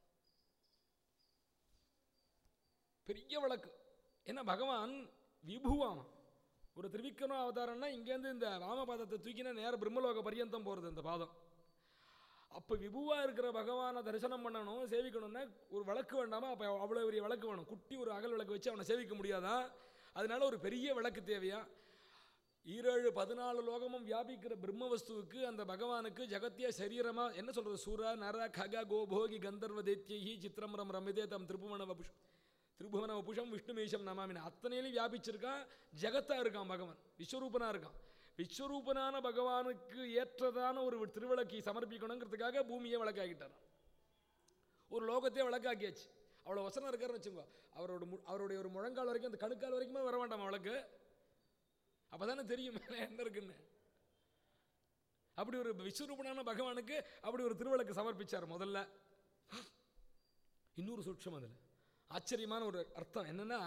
பெரிய விளக்கு ஏன்னா பகவான் விபுவாம் ஒரு திருவிக்கிரம அவதாரம்னா இங்கேருந்து இந்த வாமபாதத்தை தூக்கினா நேர பிரம்மலோக பரியந்தம் போகிறது இந்த பாதம் அப்போ விபுவாக இருக்கிற பகவானை தரிசனம் பண்ணணும் சேவிக்கணும்னா ஒரு விளக்கு வேண்டாமா அப்போ அவ்வளோ பெரிய விளக்கு வேணும் குட்டி ஒரு அகல் விளக்கு வச்சு அவனை சேவிக்க முடியாதா அதனால ஒரு பெரிய விளக்கு தேவையா ஈரேழு பதினாலு லோகமும் வியாபிக்கிற பிரம்ம வஸ்துவுக்கு அந்த பகவானுக்கு ஜகத்திய சரீரமாக என்ன சொல்கிறது சூர நர கக கோபோகி கந்தர்வ தேத்தியகி சித்திரமரம் ரமிதே தம் திரிபுவன வபுஷம் திரிபுவன வபுஷம் விஷ்ணுமேஷம் நமாமின அத்தனையிலும் வியாபிச்சிருக்கான் ஜெகத்தா இருக்கான் பகவான் விஸ்வரூபனா இருக்கான் விஸ்வரூபனான பகவானுக்கு ஏற்றதான ஒரு திருவிளக்கை சமர்ப்பிக்கணுங்கிறதுக்காக பூமியை விளக்காக்கிட்டார் ஒரு லோகத்தையே விளக்காக்கியாச்சு அவ்வளோ வசனம் இருக்காருன்னு வச்சுக்கோ அவரோட மு- அவருடைய ஒரு முழங்கால் வரைக்கும் அந்த கணுக்கால் வரைக்குமே வர வேண்டாம் விளக்கு அப்போ தானே தெரியும் மேலே என்ன இருக்குன்னு அப்படி ஒரு விஸ்வரூபனான பகவானுக்கு அப்படி ஒரு திருவிளக்கு சமர்ப்பிச்சார் முதல்ல இன்னொரு சூட்சம் அதில் ஆச்சரியமான ஒரு அர்த்தம் என்னன்னா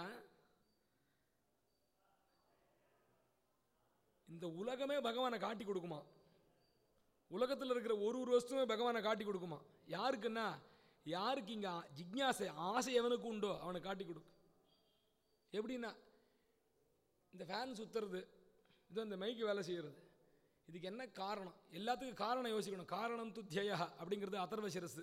இந்த உலகமே பகவானை காட்டி கொடுக்குமா உலகத்தில் இருக்கிற ஒரு ஒரு வஸ்துமே பகவானை காட்டி கொடுக்குமா யாருக்குன்னா யாருக்கு இங்கே ஜிக்ஞாசை ஆசை எவனுக்கு உண்டோ அவனை காட்டி கொடுக்கும் எப்படின்னா இந்த ஃபேன் சுற்றுறது இது இந்த மைக்கு வேலை செய்கிறது இதுக்கு என்ன காரணம் எல்லாத்துக்கும் காரணம் யோசிக்கணும் காரணம் து தியயா அப்படிங்கிறது அதர்வ சிரசு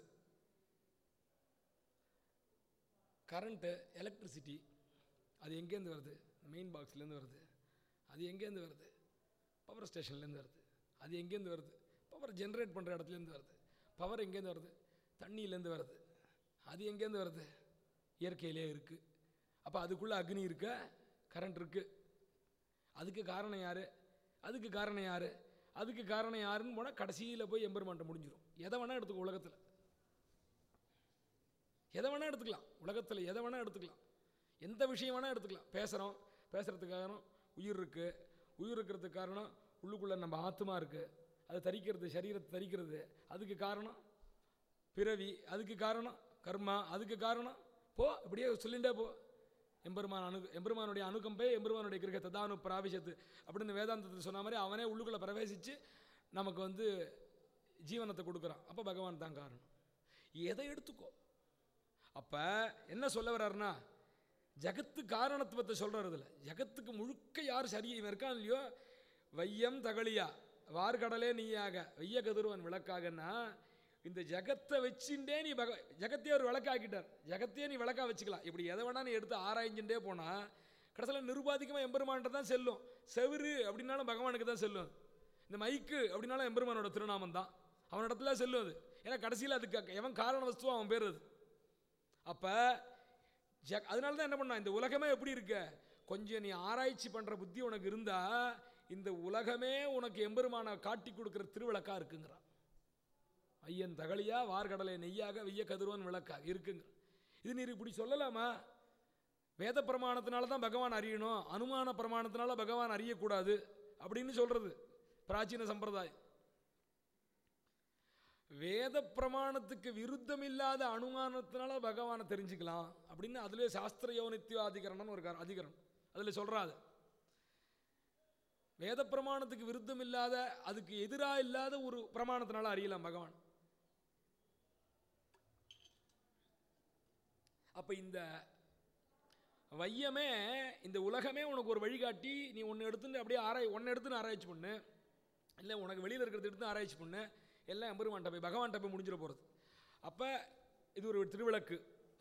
கரண்ட்டு எலக்ட்ரிசிட்டி அது எங்கேருந்து வருது மெயின் பாக்ஸ்லேருந்து வருது அது எங்கேருந்து வருது பவர் ஸ்டேஷன்லேருந்து வருது அது எங்கேருந்து வருது பவர் ஜென்ரேட் பண்ணுற இடத்துலேருந்து வருது பவர் எங்கேருந்து வருது தண்ணியிலேருந்து வருது அது எங்கேருந்து வருது இயற்கையிலே இருக்குது அப்போ அதுக்குள்ளே அக்னி இருக்க கரண்ட் இருக்குது அதுக்கு காரணம் யார் அதுக்கு காரணம் யார் அதுக்கு காரணம் யாருன்னு போனால் கடைசியில் போய் எம்பெருமான்ட்ட முடிஞ்சிடும் எதை வேணால் எடுத்துக்கோ உலகத்தில் எதை வேணால் எடுத்துக்கலாம் உலகத்தில் எதை வேணால் எடுத்துக்கலாம் எந்த விஷயம் வேணால் எடுத்துக்கலாம் பேசுகிறோம் பேசுகிறதுக்கு காரணம் உயிர் இருக்குது உயிர் இருக்கிறதுக்கு காரணம் உள்ளுக்குள்ளே நம்ம ஆத்மா இருக்குது அது தரிக்கிறது சரீரத்தை தரிக்கிறது அதுக்கு காரணம் பிறவி அதுக்கு காரணம் கர்மா அதுக்கு காரணம் போ இப்படியே சொல்லிண்டே போ எம்பெருமான் அணு எம்பெருமானுடைய அணுகம்பே எம்பெருமானுடைய கிரக ததானு பிராவிஷத்து அப்படின்னு வேதாந்தத்தில் சொன்ன மாதிரி அவனே உள்ளுக்குள்ளே பிரவேசித்து நமக்கு வந்து ஜீவனத்தை கொடுக்குறான் அப்போ பகவான் தான் காரணம் எதை எடுத்துக்கோ அப்போ என்ன சொல்ல வர்றாருன்னா ஜகத்து காரணத்துவத்தை சொல்கிறார் இதில் ஜகத்துக்கு முழுக்க யார் சரி இவன் இருக்கான் இல்லையோ வையம் தகழியா வார்கடலே நீயாக வெய்ய கதிர்வன் விளக்காகன்னா இந்த ஜகத்தை வச்சுட்டே நீ பக ஜகத்தையே ஒரு விளக்காக்கிட்டார் ஜகத்தையே நீ விளக்கா வச்சுக்கலாம் இப்படி எதை வேணா நீ எடுத்து ஆராய்ஞ்சுட்டே போனால் கடைசியில் நிருபாதிகமாக எம்பெருமான்ட்ட தான் செல்லும் செவுரு அப்படின்னாலும் பகவானுக்கு தான் செல்லும் இந்த மைக்கு அப்படின்னாலும் எம்பெருமானோட திருநாமம் தான் அவனிடத்துல செல்லும் அது ஏன்னா கடைசியில் அதுக்கு எவன் காரண வஸ்துவோ அவன் பேர் அது அப்போ ஜக் அதனால தான் என்ன பண்ணான் இந்த உலகமே எப்படி இருக்க கொஞ்சம் நீ ஆராய்ச்சி பண்ணுற புத்தி உனக்கு இருந்தா இந்த உலகமே உனக்கு எம்பெருமான காட்டி கொடுக்குற திருவிளக்கா இருக்குங்கிறான் ஐயன் தகழியா வார்கடலை நெய்யாக வெய்ய கதிர்வன் விளக்காக இருக்குங்க இது நீர் இப்படி சொல்லலாமா வேத பிரமாணத்தினால தான் பகவான் அறியணும் அனுமான பிரமாணத்தினால பகவான் அறியக்கூடாது அப்படின்னு சொல்றது பிராச்சீன சம்பிரதாயம் வேத பிரமாணத்துக்கு விருத்தம் இல்லாத அனுமானத்தினால பகவானை தெரிஞ்சுக்கலாம் அப்படின்னு அதுலேயே சாஸ்திர யோனித்திய அதிகரணம்னு ஒரு கார- அதிகரணம் அதில் சொல்கிறாது வேத பிரமாணத்துக்கு விருத்தம் இல்லாத அதுக்கு எதிராக இல்லாத ஒரு பிரமாணத்தினால அறியலாம் பகவான் அப்போ இந்த வையமே இந்த உலகமே உனக்கு ஒரு வழிகாட்டி நீ ஒன்று எடுத்துட்டு அப்படியே ஆராய் ஒன்று எடுத்துன்னு ஆராய்ச்சி பண்ணு இல்லை உனக்கு வெளியில் இருக்கிறத எடுத்து ஆராய்ச்சி பண்ணு எல்லாம் எம்பெருமான்ட்ட போய் பகவான்கிட்ட போய் முடிஞ்சிட போகிறது அப்போ இது ஒரு திருவிளக்கு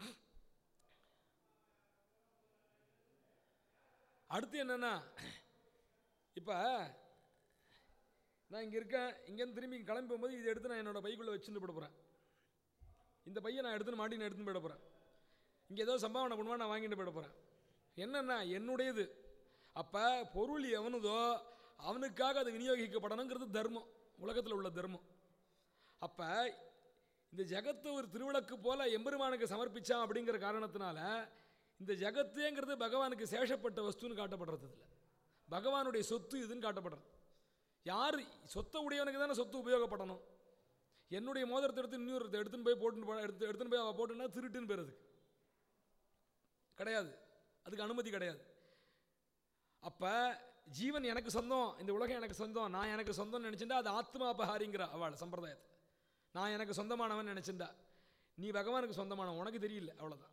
அடுத்து என்னன்னா இப்போ நான் இங்கே இருக்கேன் இங்கேருந்து திரும்பி கிளம்பி போகும்போது இதை எடுத்து நான் என்னோட பைக்குள்ளே வச்சுட்டு போட போகிறேன் இந்த பையன் நான் எடுத்துன்னு மாட்டி நான் எடுத்துன்னு போயிட போகிறேன் இங்கே ஏதோ சம்பாவனை பண்ணுவா நான் வாங்கிட்டு போயிட போகிறேன் என்னன்னா என்னுடையது அப்போ பொருள் எவனுதோ அவனுக்காக அது விநியோகிக்கப்படணுங்கிறது தர்மம் உலகத்தில் உள்ள தர்மம் அப்போ இந்த ஜகத்து ஒரு திருவிளக்கு போல எம்பெருமானுக்கு சமர்ப்பிச்சான் அப்படிங்கிற காரணத்தினால இந்த ஜகத்துங்கிறது பகவானுக்கு சேஷப்பட்ட வஸ்துன்னு காட்டப்படுறது இல்லை பகவானுடைய சொத்து இதுன்னு காட்டப்படுறது யார் சொத்தை உடையவனுக்கு தானே சொத்து உபயோகப்படணும் என்னுடைய மோதிரத்தை எடுத்து இன்னொரு எடுத்துன்னு போய் போட்டுன்னு போ எடுத்து எடுத்துன்னு போய் அவள் போட்டுன்னா திருட்டுன்னு பேர் அதுக்கு கிடையாது அதுக்கு அனுமதி கிடையாது அப்போ ஜீவன் எனக்கு சொந்தம் இந்த உலகம் எனக்கு சொந்தம் நான் எனக்கு சொந்தம்னு நினச்சிட்டா அது ஆத்மா அபஹாரிங்கிற அவள் சம்பிரதாயத்தை நான் எனக்கு சொந்தமானவன் நினச்சிண்டா நீ பகவானுக்கு சொந்தமானவன் உனக்கு தெரியல அவ்வளோதான்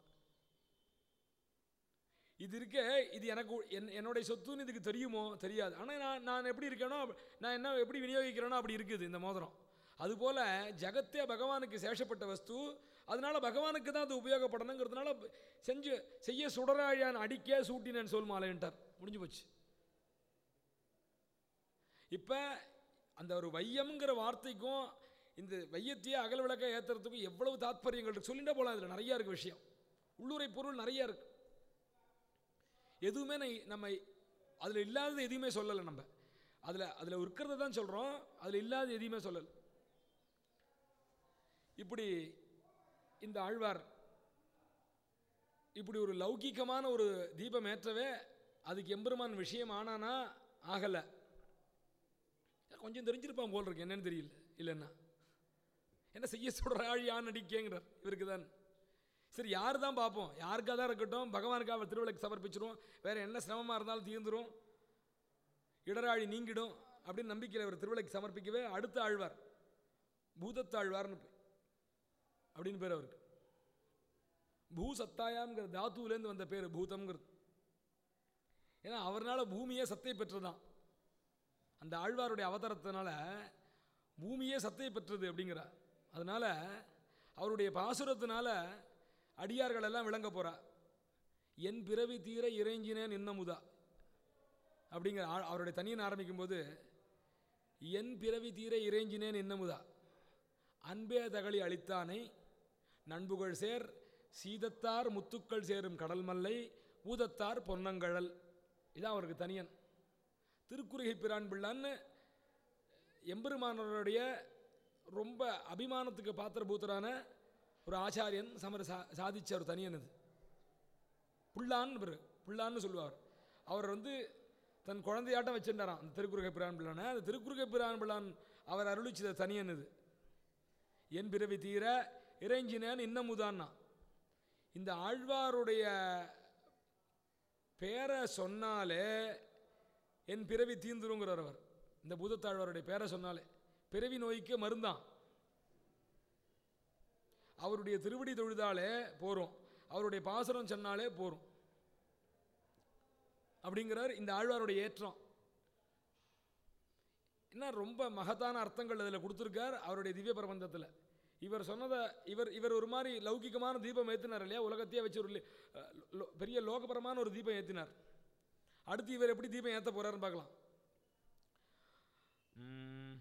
இது இருக்க இது எனக்கு என் என்னுடைய சொத்துன்னு இதுக்கு தெரியுமோ தெரியாது ஆனால் நான் நான் எப்படி இருக்கேனோ அப்ப- நான் என்ன எப்படி விநியோகிக்கிறேனோ அப்படி இருக்குது இந்த மோதிரம் அதுபோல் ஜகத்தே பகவானுக்கு சேஷப்பட்ட வஸ்து அதனால பகவானுக்கு தான் அது உபயோகப்படணுங்கிறதுனால ப- செஞ்சு செய்ய சுடராழியான் அடிக்க சூட்டினேன் சொல் மாலைன்ட்டார் முடிஞ்சு போச்சு இப்போ அந்த ஒரு வையம்ங்கிற வார்த்தைக்கும் இந்த வையத்தையே அகல் விளக்க ஏற்றுறதுக்கும் எவ்வளவு தாத்பரியங்கள் இருக்கு சொல்லிட்டே போகலாம் இதில் நிறையா இருக்கு விஷயம் உள்ளுரை பொருள் நிறைய இருக்கு எதுவுமே நை- நம்ம அதில் இல்லாதது எதையுமே சொல்லலை நம்ம அதில் அதில் இருக்கிறத தான் சொல்கிறோம் அதில் இல்லாத எதையுமே சொல்லலை இப்படி இந்த ஆழ்வார் இப்படி ஒரு லௌகிகமான ஒரு தீபம் ஏற்றவே அதுக்கு எம்பெருமான் விஷயம் ஆனானா ஆகலை கொஞ்சம் தெரிஞ்சிருப்பான் போல் இருக்கு என்னன்னு தெரியல இல்லைன்னா என்ன செய்ய சொல்கிற ஆழியான் அடிக்கேங்கிறார் இவருக்கு தான் சரி யார் தான் பார்ப்போம் யாருக்காக தான் இருக்கட்டும் பகவானுக்காக திருவிளக்கு சமர்ப்பிச்சிரும் வேற என்ன சிரமமாக இருந்தாலும் தீர்ந்துரும் இடராழி நீங்கிடும் அப்படின்னு நம்பிக்கையில் அவர் திருவிளக்கு சமர்ப்பிக்கவே அடுத்த ஆழ்வார் பூதத்தாழ்வார்னு பேர். அப்படின்னு பேர் அவருக்கு பூ சத்தாயாம்ங்கிற தாத்துலேருந்து வந்த பேர் பூதம்ங்கிறது ஏன்னா அவர்னால பூமியே சத்தை பெற்றதான் அந்த ஆழ்வாருடைய அவதாரத்தினால பூமியே சத்தை பெற்றது அப்படிங்கிறார் அதனால அவருடைய பாசுரத்தினால அடியார்கள் எல்லாம் விளங்க போறா என் பிறவி தீர இறைஞ்சினேன் இன்னமுதா அப்படிங்கிற ஆ- அவருடைய தனியன் ஆரம்பிக்கும்போது என் பிறவி தீர இறைஞ்சினேன் இன்னமுதா அன்பே தகளி அளித்தானை நண்புகள் சேர் சீதத்தார் முத்துக்கள் சேரும் கடல் மல்லை ஊதத்தார் பொன்னங்கழல் இதான் அவருக்கு தனியன் திருக்குறுகை பிரான் பிள்ளான்னு எம்பெருமானவருடைய ரொம்ப அபிமானத்துக்கு பாத்திரபூத்தரான ஒரு ஆச்சாரியன் சமர சா சாதிச்ச ஒரு தனியன் இது புல்லான்னு பேர் புல்லான்னு சொல்லுவார் அவர் வந்து தன் குழந்தையாட்டம் வச்சிருந்தாராம் அந்த திருக்குறுகை பிரான் பிள்ளான அந்த திருக்குறுகை பிரான் பிள்ளான் அவர் அருளிச்சத தனியன் இது என் பிறவி தீர இறைஞ்சினேன் இன்னமுதான்னா இந்த ஆழ்வாருடைய பேரை சொன்னாலே என் பிறவி தீந்துருங்கிறார் அவர் இந்த பூதத்தாழ்வாருடைய பேரை சொன்னாலே பிறவி நோய்க்கு மருந்தான் அவருடைய திருவடி தொழுதாலே போரும் அவருடைய பாசுரம் சொன்னாலே போரும் அப்படிங்கிறார் இந்த ஆழ்வாருடைய ஏற்றம் என்ன ரொம்ப மகத்தான அர்த்தங்கள் அதில் கொடுத்துருக்கார் அவருடைய திவ்ய பிரபந்தத்தில் இவர் சொன்னதை இவர் இவர் ஒரு மாதிரி லௌகிகமான தீபம் ஏற்றினார் இல்லையா உலகத்தையே வச்சு ஒரு லி- அஹ் லோ- பெரிய லோகபரமான ஒரு தீபம் ஏற்றினார் அடுத்து இவர் எப்படி தீபம் ஏற்ற போறாருன்னு பார்க்கலாம் ம்,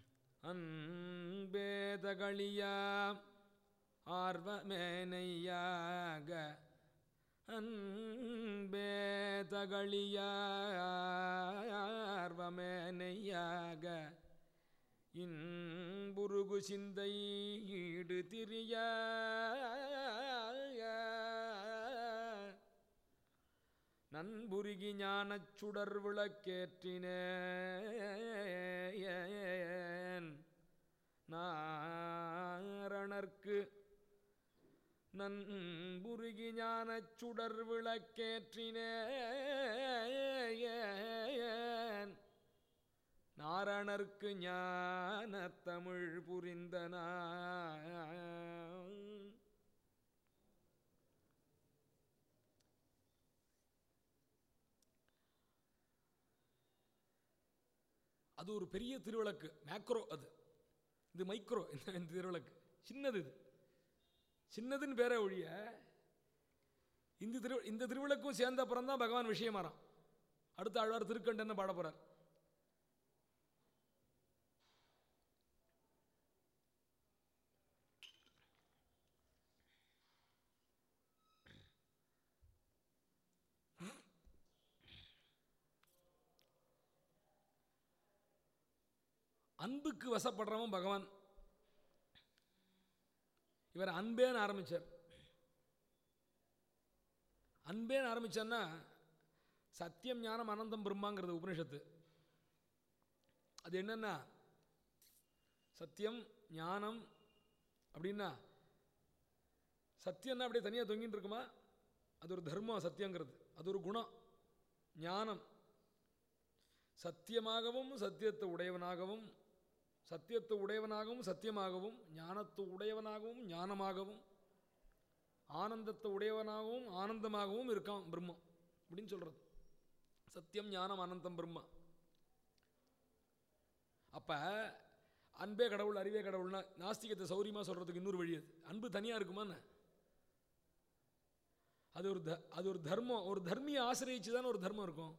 அன்பேதகளியா ஆர்வமேனையாக அன்பேதகளியார்வமேனையாக இன்புருகு சிந்தை ஈடு திரிய நண்புருகி ஞானச் சுடர் விளக்கேற்றினேன் நாரணர்க்கு நன்புருகி ஞானச் சுடர் விளக்கேற்றினேன் நாரணர்க்கு ஞான தமிழ் புரிந்தனா அது ஒரு பெரிய திருவிளக்கு மேக்ரோ அது இது மைக்ரோ இந்த இந்த திருவிளக்கு சின்னது இது சின்னதுன்னு பேரை ஒழிய இந்த திரு இந்த திருவிளக்கும் சேர்ந்த அப்புறம் தான் பகவான் விஷயமாறான் அடுத்த ஆழ்வார் திருக்கண்டன்னு பாட போறார் அன்புக்கு வசப்படுறவன் பகவான் இவர் அன்பேன்னு ஆரம்பிச்சார் அன்பேன்னு ஆரம்பிச்சான்னா சத்தியம் ஞானம் அனந்தம் பிரம்மாங்கிறது உபனிஷத்து அது என்னன்னா சத்தியம் ஞானம் அப்படின்னா சத்தியம்னா அப்படியே தனியாக தொங்கிட்டு இருக்குமா அது ஒரு தர்மம் சத்தியங்கிறது அது ஒரு குணம் ஞானம் சத்தியமாகவும் சத்தியத்தை உடையவனாகவும் சத்தியத்தை உடையவனாகவும் சத்தியமாகவும் ஞானத்தை உடையவனாகவும் ஞானமாகவும் ஆனந்தத்தை உடையவனாகவும் ஆனந்தமாகவும் இருக்கான் பிரம்மம் அப்படின்னு சொல்றது சத்தியம் ஞானம் ஆனந்தம் பிரம்மா அப்ப அன்பே கடவுள் அறிவே கடவுள்னா நாஸ்திகத்தை சௌரியமா சொல்றதுக்கு இன்னொரு வழி அது அன்பு தனியா இருக்குமா என்ன? அது ஒரு த- அது ஒரு தர்மம் ஒரு தர்மியை ஆசிரியச்சு தானே ஒரு தர்மம் இருக்கும்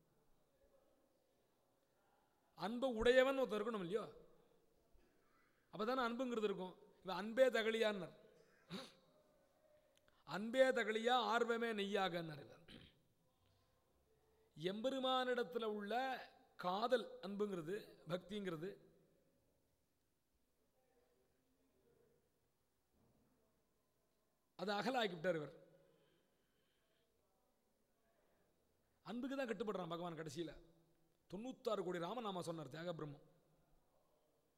அன்பை உடையவன் ஒருத்தன் இருக்கணும் இல்லையோ அப்பதானே அன்புங்கிறது இருக்கும் இவன் அன்பே தகலியான்னார் அன்பே தகலியா ஆர்வமே நெய்யாகன்னார் இவர் எம்பெருமானிடத்துல உள்ள காதல் அன்புங்கிறது பக்திங்கிறது அதை அகலாக்கிவிட்டார் இவர் அன்புக்கு தான் கட்டுப்படுறான் பகவான் கடைசியில் தொண்ணூத்தாறு கோடி ராமநாமா சொன்னார் தியாக பிரம்மம்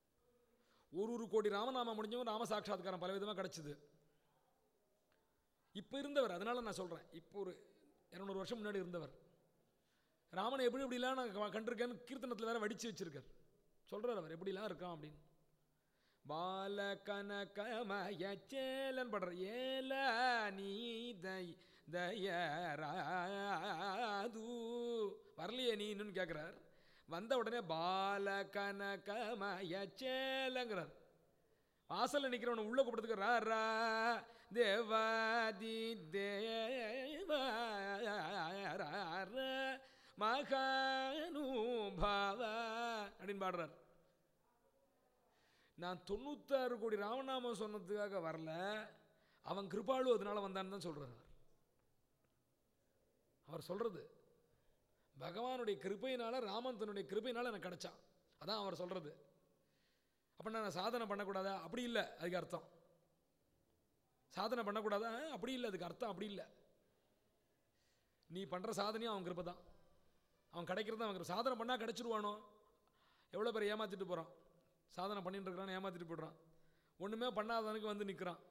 ஒரு ஒரு கோடி ராமநாமா முடிஞ்சவன் ராம சாட்சாத்காரம் பல விதமாக கிடைச்சது இப்போ இருந்தவர் அதனால நான் சொல்கிறேன் இப்போ ஒரு இரநூறு வருஷம் முன்னாடி இருந்தவர் ராமனை எப்படி எப்படிலாம் நான் க- கண்டிருக்கேன்னு கீர்த்தனத்தில் வேற வடித்து வச்சிருக்கார் சொல்கிறார் அவர் எப்படிலாம் இருக்கான் அப்படின்னு பால கனகமய சேலன் படுற ஏல நீ தை தயராது வரலையே நீ இன்னும் கேட்குறார் வந்த உடனே பால கனகமய சேலங்கிறார் வாசல்ல நிக்கிறவன உள்ள கூப்பிடுறதுக்கு ரா ரா தேவாதி தேவ மகானுபாவ அப்படின்னு பாடுறார் நான் தொண்ணூத்தாறு கோடி ராமநாமம் சொன்னதுக்காக வரல அவன் கிருபாளு அதனால வந்தான்னு தான் சொல்றார் அவர் அவர் சொல்றது பகவானுடைய கிருபையினால ராமன் தன்னுடைய கிருபையினால எனக்கு கிடைச்சான் அதான் அவர் சொல்றது அப்போ நான் சாதனை பண்ணக்கூடாதா அப்படி இல்லை அதுக்கு அர்த்தம் சாதனை பண்ணக்கூடாதா அஹ், அப்படி இல்லை அதுக்கு அர்த்தம் அப்படி இல்லை நீ பண்ணுற சாதனையும் அவன் கிருப்பை தான் அவன் கிடைக்கிறது அவன் கிருபை. சாதனை பண்ணால் கிடைச்சிருவானோ எவ்வளோ பேர் ஏமாத்திட்டு போகிறான் சாதனை பண்ணிட்டு இருக்கிறான்னு ஏமாத்திட்டு போயிடுறான் ஒன்றுமே பண்ணாதவனுக்கு வந்து நிற்கிறான்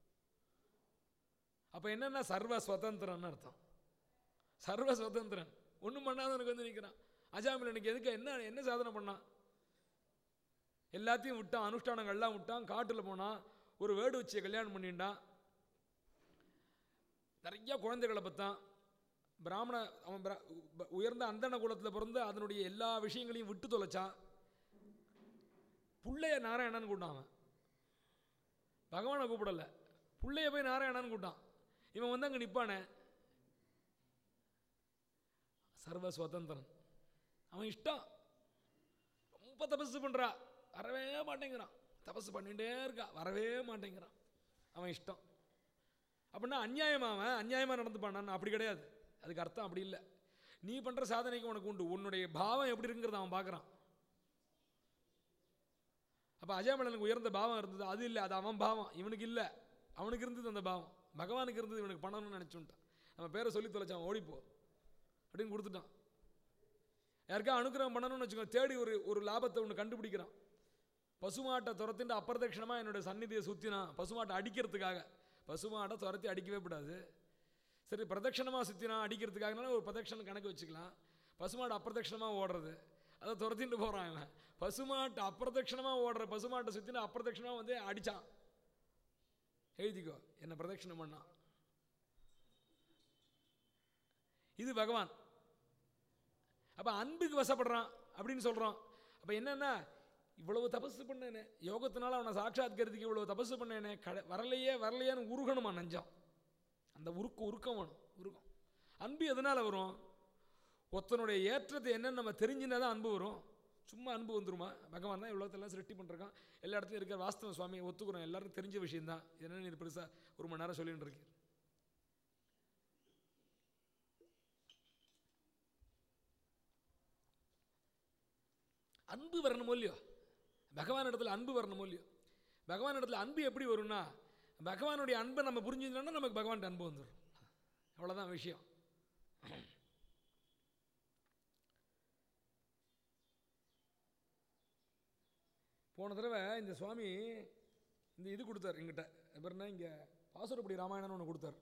அப்போ என்னென்ன சர்வ சுதந்திரன்னு அர்த்தம் சர்வ சுதந்திரன் ஒன்றும் பண்ணாதவனுக்கு வந்து நிற்கிறான் அஜாமில் எனக்கு எதுக்கு என்ன என்ன சாதனை பண்ணான் எல்லாத்தையும் விட்டான் அனுஷ்டானங்கள்லாம் விட்டான் காட்டில் போனான் ஒரு வேடு வச்சியை கல்யாணம் பண்ணிட்டான் நிறைய குழந்தைகளை பத்தான் பிராமண அவன் பிர- உ- உயர்ந்த அந்தன குலத்தில் பிறந்து அதனுடைய எல்லா விஷயங்களையும் விட்டு தொலைச்சான் புள்ளைய நாராயணன் கூட்டான் அவன் பகவானை கூப்பிடல புள்ளைய போய் நாராயணன் கூட்டான் இவன் வந்து அங்கே நிற்பானே சர்வ சுதந்திரன் அவன் இஷ்டம் ரொம்ப தபசு பண்ணுறா வரவே மாட்டேங்கிறான் தபசு பண்ணிகிட்டே இருக்கா வரவே மாட்டேங்கிறான் அவன் இஷ்டம் அப்படின்னா அநியாயமா அவன் அநியாயமாக நடந்துப்பானான் அப்படி கிடையாது அதுக்கு அர்த்தம் அப்படி இல்லை நீ பண்ணுற சாதனைக்கு உனக்கு உண்டு உன்னுடைய பாவம் எப்படி இருக்குங்கிறத அவன் பார்க்குறான் அப்போ அஜயமலனுக்கு உயர்ந்த பாவம் இருந்தது அது இல்லை அது அவன் பாவம் இவனுக்கு இல்லை அவனுக்கு இருந்தது அந்த பாவம் பகவானுக்கு இருந்தது இவனுக்கு பண்ணணும்னு நினச்சுட்டான் நம்ம பேரை சொல்லி தொலைச்சான் ஓடிப்போ அப்படின்னு கொடுத்துட்டான் யாருக்கா அனுக்கிரகம் பண்ணணும்னு வச்சுக்கோ தேடி ஒரு ஒரு லாபத்தை ஒன்று கண்டுபிடிக்கிறான் பசுமாட்டை துரத்திட்டு அப்பிரதட்சணமாக என்னுடைய சந்நிதியை சுற்றினான் பசுமாட்டை அடிக்கிறதுக்காக பசுமாட்டை துரத்தி அடிக்கவே கூடாது சரி பிரதட்சணமாக சுற்றினா அடிக்கிறதுக்காகனால ஒரு பிரதட்சணம் கணக்கு வச்சுக்கலாம் பசுமாடு அப்பிரதட்சணமாக ஓடுறது அதை துரத்திட்டு போகிறான் இவன் பசுமாட்டு அப்பிரதட்சணமாக ஓடுற பசுமாட்டை சுற்றினா அப்பிரதட்சணமாக வந்து அடித்தான் எழுதிக்கோ என்ன பிரதட்சணம் பண்ணான் இது பகவான் அப்போ அன்புக்கு வசப்படுறான் அப்படின்னு சொல்கிறோம் அப்போ என்னன்னா இவ்வளவு தபசு பண்ணேனே யோகத்தினால அவனை சாட்சாத்கரித்துக்கு இவ்வளவு தபசு பண்ணேனே கட வரலையே வரலையேன்னு உருகணுமா நெஞ்சம் அந்த உருக்க உருக்கம் வேணும் உருக்கம் அன்பு எதனால் வரும் ஒருத்தனுடைய ஏற்றத்தை என்னன்னு நம்ம தெரிஞ்சுனா தான் அன்பு வரும் சும்மா அன்பு வந்துருமா பகவான் தான் இவ்வளோத்தெல்லாம் சிருஷ்டி பண்ணிருக்கான் எல்லா இடத்துலையும் இருக்கிற வாஸ்தவ சுவாமி ஒத்துக்கிறோம் எல்லாருக்கும் தெரிஞ்ச விஷயம் தான் என்னென்னு இது பெருசாக ஒரு மணி நேரம் சொல்லிட்டு இருக்கீங்க அன்பு வரணுமோ இல்லையோ பகவான் இடத்துல அன்பு வரணுமோ இல்லையோ பகவான் இடத்துல அன்பு எப்படி வரும்னா பகவானுடைய அன்பை நம்ம புரிஞ்சுக்கணும்னா நமக்கு பகவான்கிட்ட அன்பு வந்துடும் அவ்வளோதான் விஷயம் போன தடவை இந்த சுவாமி இந்த இது கொடுத்தார் எங்கிட்ட எப்படின்னா இங்கே பாசுரப்படி ராமாயணம்னு ஒன்று கொடுத்தார்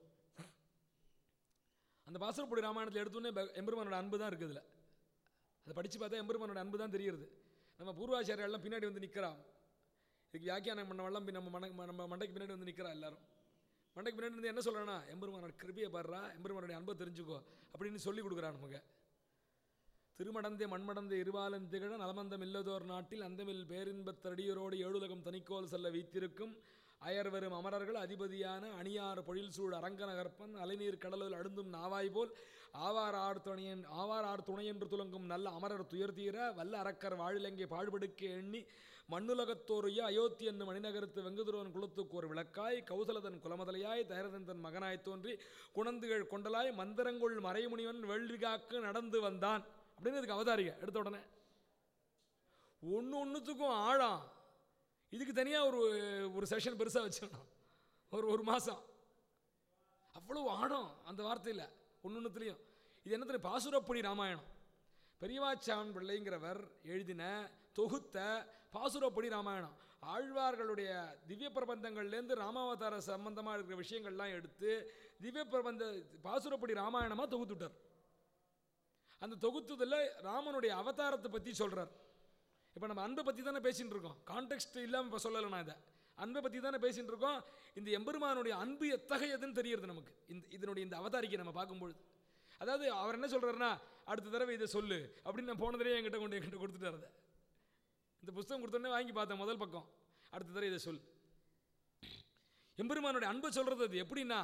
அந்த பாசுரப்படி ராமாயணத்தில் எடுத்தோடனே ப- எம்பெருமானோட அன்பு தான் இருக்குதுல அதை படித்து பார்த்தா எம்பெருமானோட அன்பு தான் தெரியுது நம்ம பூர்வாச்சாரியெல்லாம் பின்னாடி வந்து நிற்கிறான் இதுக்கு வியாக்கியானம் பண்ணவெல்லாம் பி- நம்ம மண்டை நம்ம மண்டைக்கு பின்னாடி வந்து நிற்கிறா எல்லாரும் மண்டைக்கு பின்னாடி வந்து என்ன சொல்கிறேன்னா எம்பெருமானோட கிருபியை பாடுறா எம்பெருமானுடைய அன்பை தெரிஞ்சுக்கோ அப்படின்னு சொல்லி கொடுக்குறான் நமக்கு திருமடந்தே மண்மடந்தே இருவாலன் திகழ நலமந்தம் இல்லதோர் நாட்டில் அந்தமில் பேரின்பத் தடியரோடு ஏழுலகம் தனிக்கோல் செல்ல வைத்திருக்கும் அயர்வரும் அமரர்கள் அதிபதியான அணியார் பொழில் சூழ் அரங்கநகர்ப்பன் அலைநீர் கடலுள் அழுந்தும் நாவாய் போல் ஆவார் ஆர் துணையன் ஆவார் ஆர் துணையென்று துலங்கும் நல்ல அமரர் துயர்தீர வல்ல அரக்கர் வாழிலங்கை பாழ்படுக்க எண்ணி மண்ணுலகத்தோருய அயோத்தி என்னும் மணிநகரத்து வெங்குதுரோன் குலத்துக்கு ஒரு விளக்காய் கௌசலதன் குலமதலையாய் தயரதன் தன் மகனாய் தோன்றி குணந்துகள் கொண்டலாய் மந்திரங்கொள் மறைமுனிவன் வெள்ளிகாக்கு நடந்து வந்தான் அப்படின்னு இதுக்கு அவதாரிக எடுத்த உடனே ஒன்று ஒன்றுத்துக்கும் ஆழம் இதுக்கு தனியாக ஒரு ஒரு செஷன் பெருசாக வச்சிடணும் ஒரு ஒரு மாதம் அவ்வளவு ஆழம் அந்த வார்த்தையில் ஒன்று ஒன்றுத்துலேயும் இது என்ன தெரியும் பாசுரப்படி ராமாயணம் பெரியவாச்சான் பிள்ளைங்கிறவர் எழுதின தொகுத்த பாசுரப்படி ராமாயணம் ஆழ்வார்களுடைய திவ்ய பிரபந்தங்கள்லேருந்து ராமாவதார சம்பந்தமாக இருக்கிற விஷயங்கள்லாம் எடுத்து திவ்ய பிரபந்த பாசுரப்படி ராமாயணமாக தொகுத்துட்டார் அந்த தொகுத்துதில் ராமனுடைய அவதாரத்தை பற்றி சொல்கிறார் இப்போ நம்ம அன்பை பற்றி தானே பேசிகிட்டு இருக்கோம் கான்டெக்ட் இல்லாமல் இப்போ சொல்லலை நான் இதை அன்பை பற்றி தானே பேசிகிட்டு இருக்கோம் இந்த எம்பெருமானுடைய அன்பு எத்தகையதுன்னு தெரியுது நமக்கு இந்த இதனுடைய இந்த அவதாரிக்கை நம்ம பார்க்கும்பொழுது அதாவது அவர் என்ன சொல்கிறாருன்னா அடுத்த தடவை இதை சொல்லு அப்படின்னு நான் போன தடவை என்கிட்ட கொண்டு என்கிட்ட கொடுத்துட்டார் அதை இந்த புஸ்தகம் கொடுத்தோன்னே வாங்கி பார்த்தேன் முதல் பக்கம் அடுத்த தடவை இதை சொல் எம்பெருமானுடைய அன்பை சொல்கிறது அது எப்படின்னா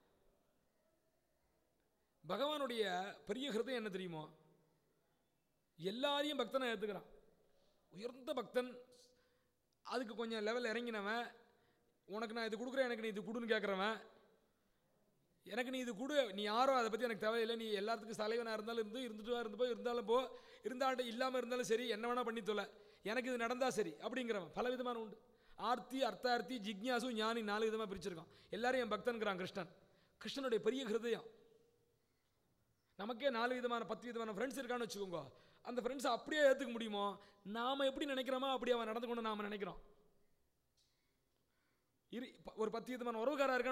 பகவானுடைய பெரிய ஹிருதயம் என்ன தெரியுமோ எல்லாரையும் பக்தனை ஏற்றுக்கிறான் உயர்ந்த பக்தன் அதுக்கு கொஞ்சம் லெவல் இறங்கினவன் உனக்கு நான் இது கொடுக்குறேன் எனக்கு நீ இது கொடுன்னு கேட்குறவன் எனக்கு நீ இது கொடு நீ யாரோ அதை பற்றி எனக்கு தேவையில்லை நீ எல்லாத்துக்கும் தலைவனாக இருந்தாலும் இருந்து இருந்துட்டு வா, இருந்து போ இருந்தாலும் போ இருந்தாலும் இல்லாமல் இருந்தாலும் சரி என்ன வேணால் பண்ணி தொலை எனக்கு இது நடந்தால் சரி அப்படிங்கிறவன் பல விதமான உண்டு ஆர்த்தி அர்த்தார்த்தி ஜிக்ஞாசு ஞானி நாலு விதமாக பிரிச்சிருக்கான் எல்லாரும் என் பக்தன்கிறான் கிருஷ்ணன் கிருஷ்ணனுடைய பெரிய ஹிருதயம் நமக்கே நாலு விதமான பத்து விதமான ஃப்ரெண்ட்ஸ் இருக்கான்னு வச்சுக்கோங்க அந்த ஃப்ரெண்ட்ஸை அப்படியே ஏற்றுக்க முடியுமோ நாம் எப்படி நினைக்கிறோமோ அப்படி அவன் நடந்து கொண்டு நாம் நினைக்கிறோம் இரு ஒரு பத்து விதமான உறவுக்காரா இருக்கான்னு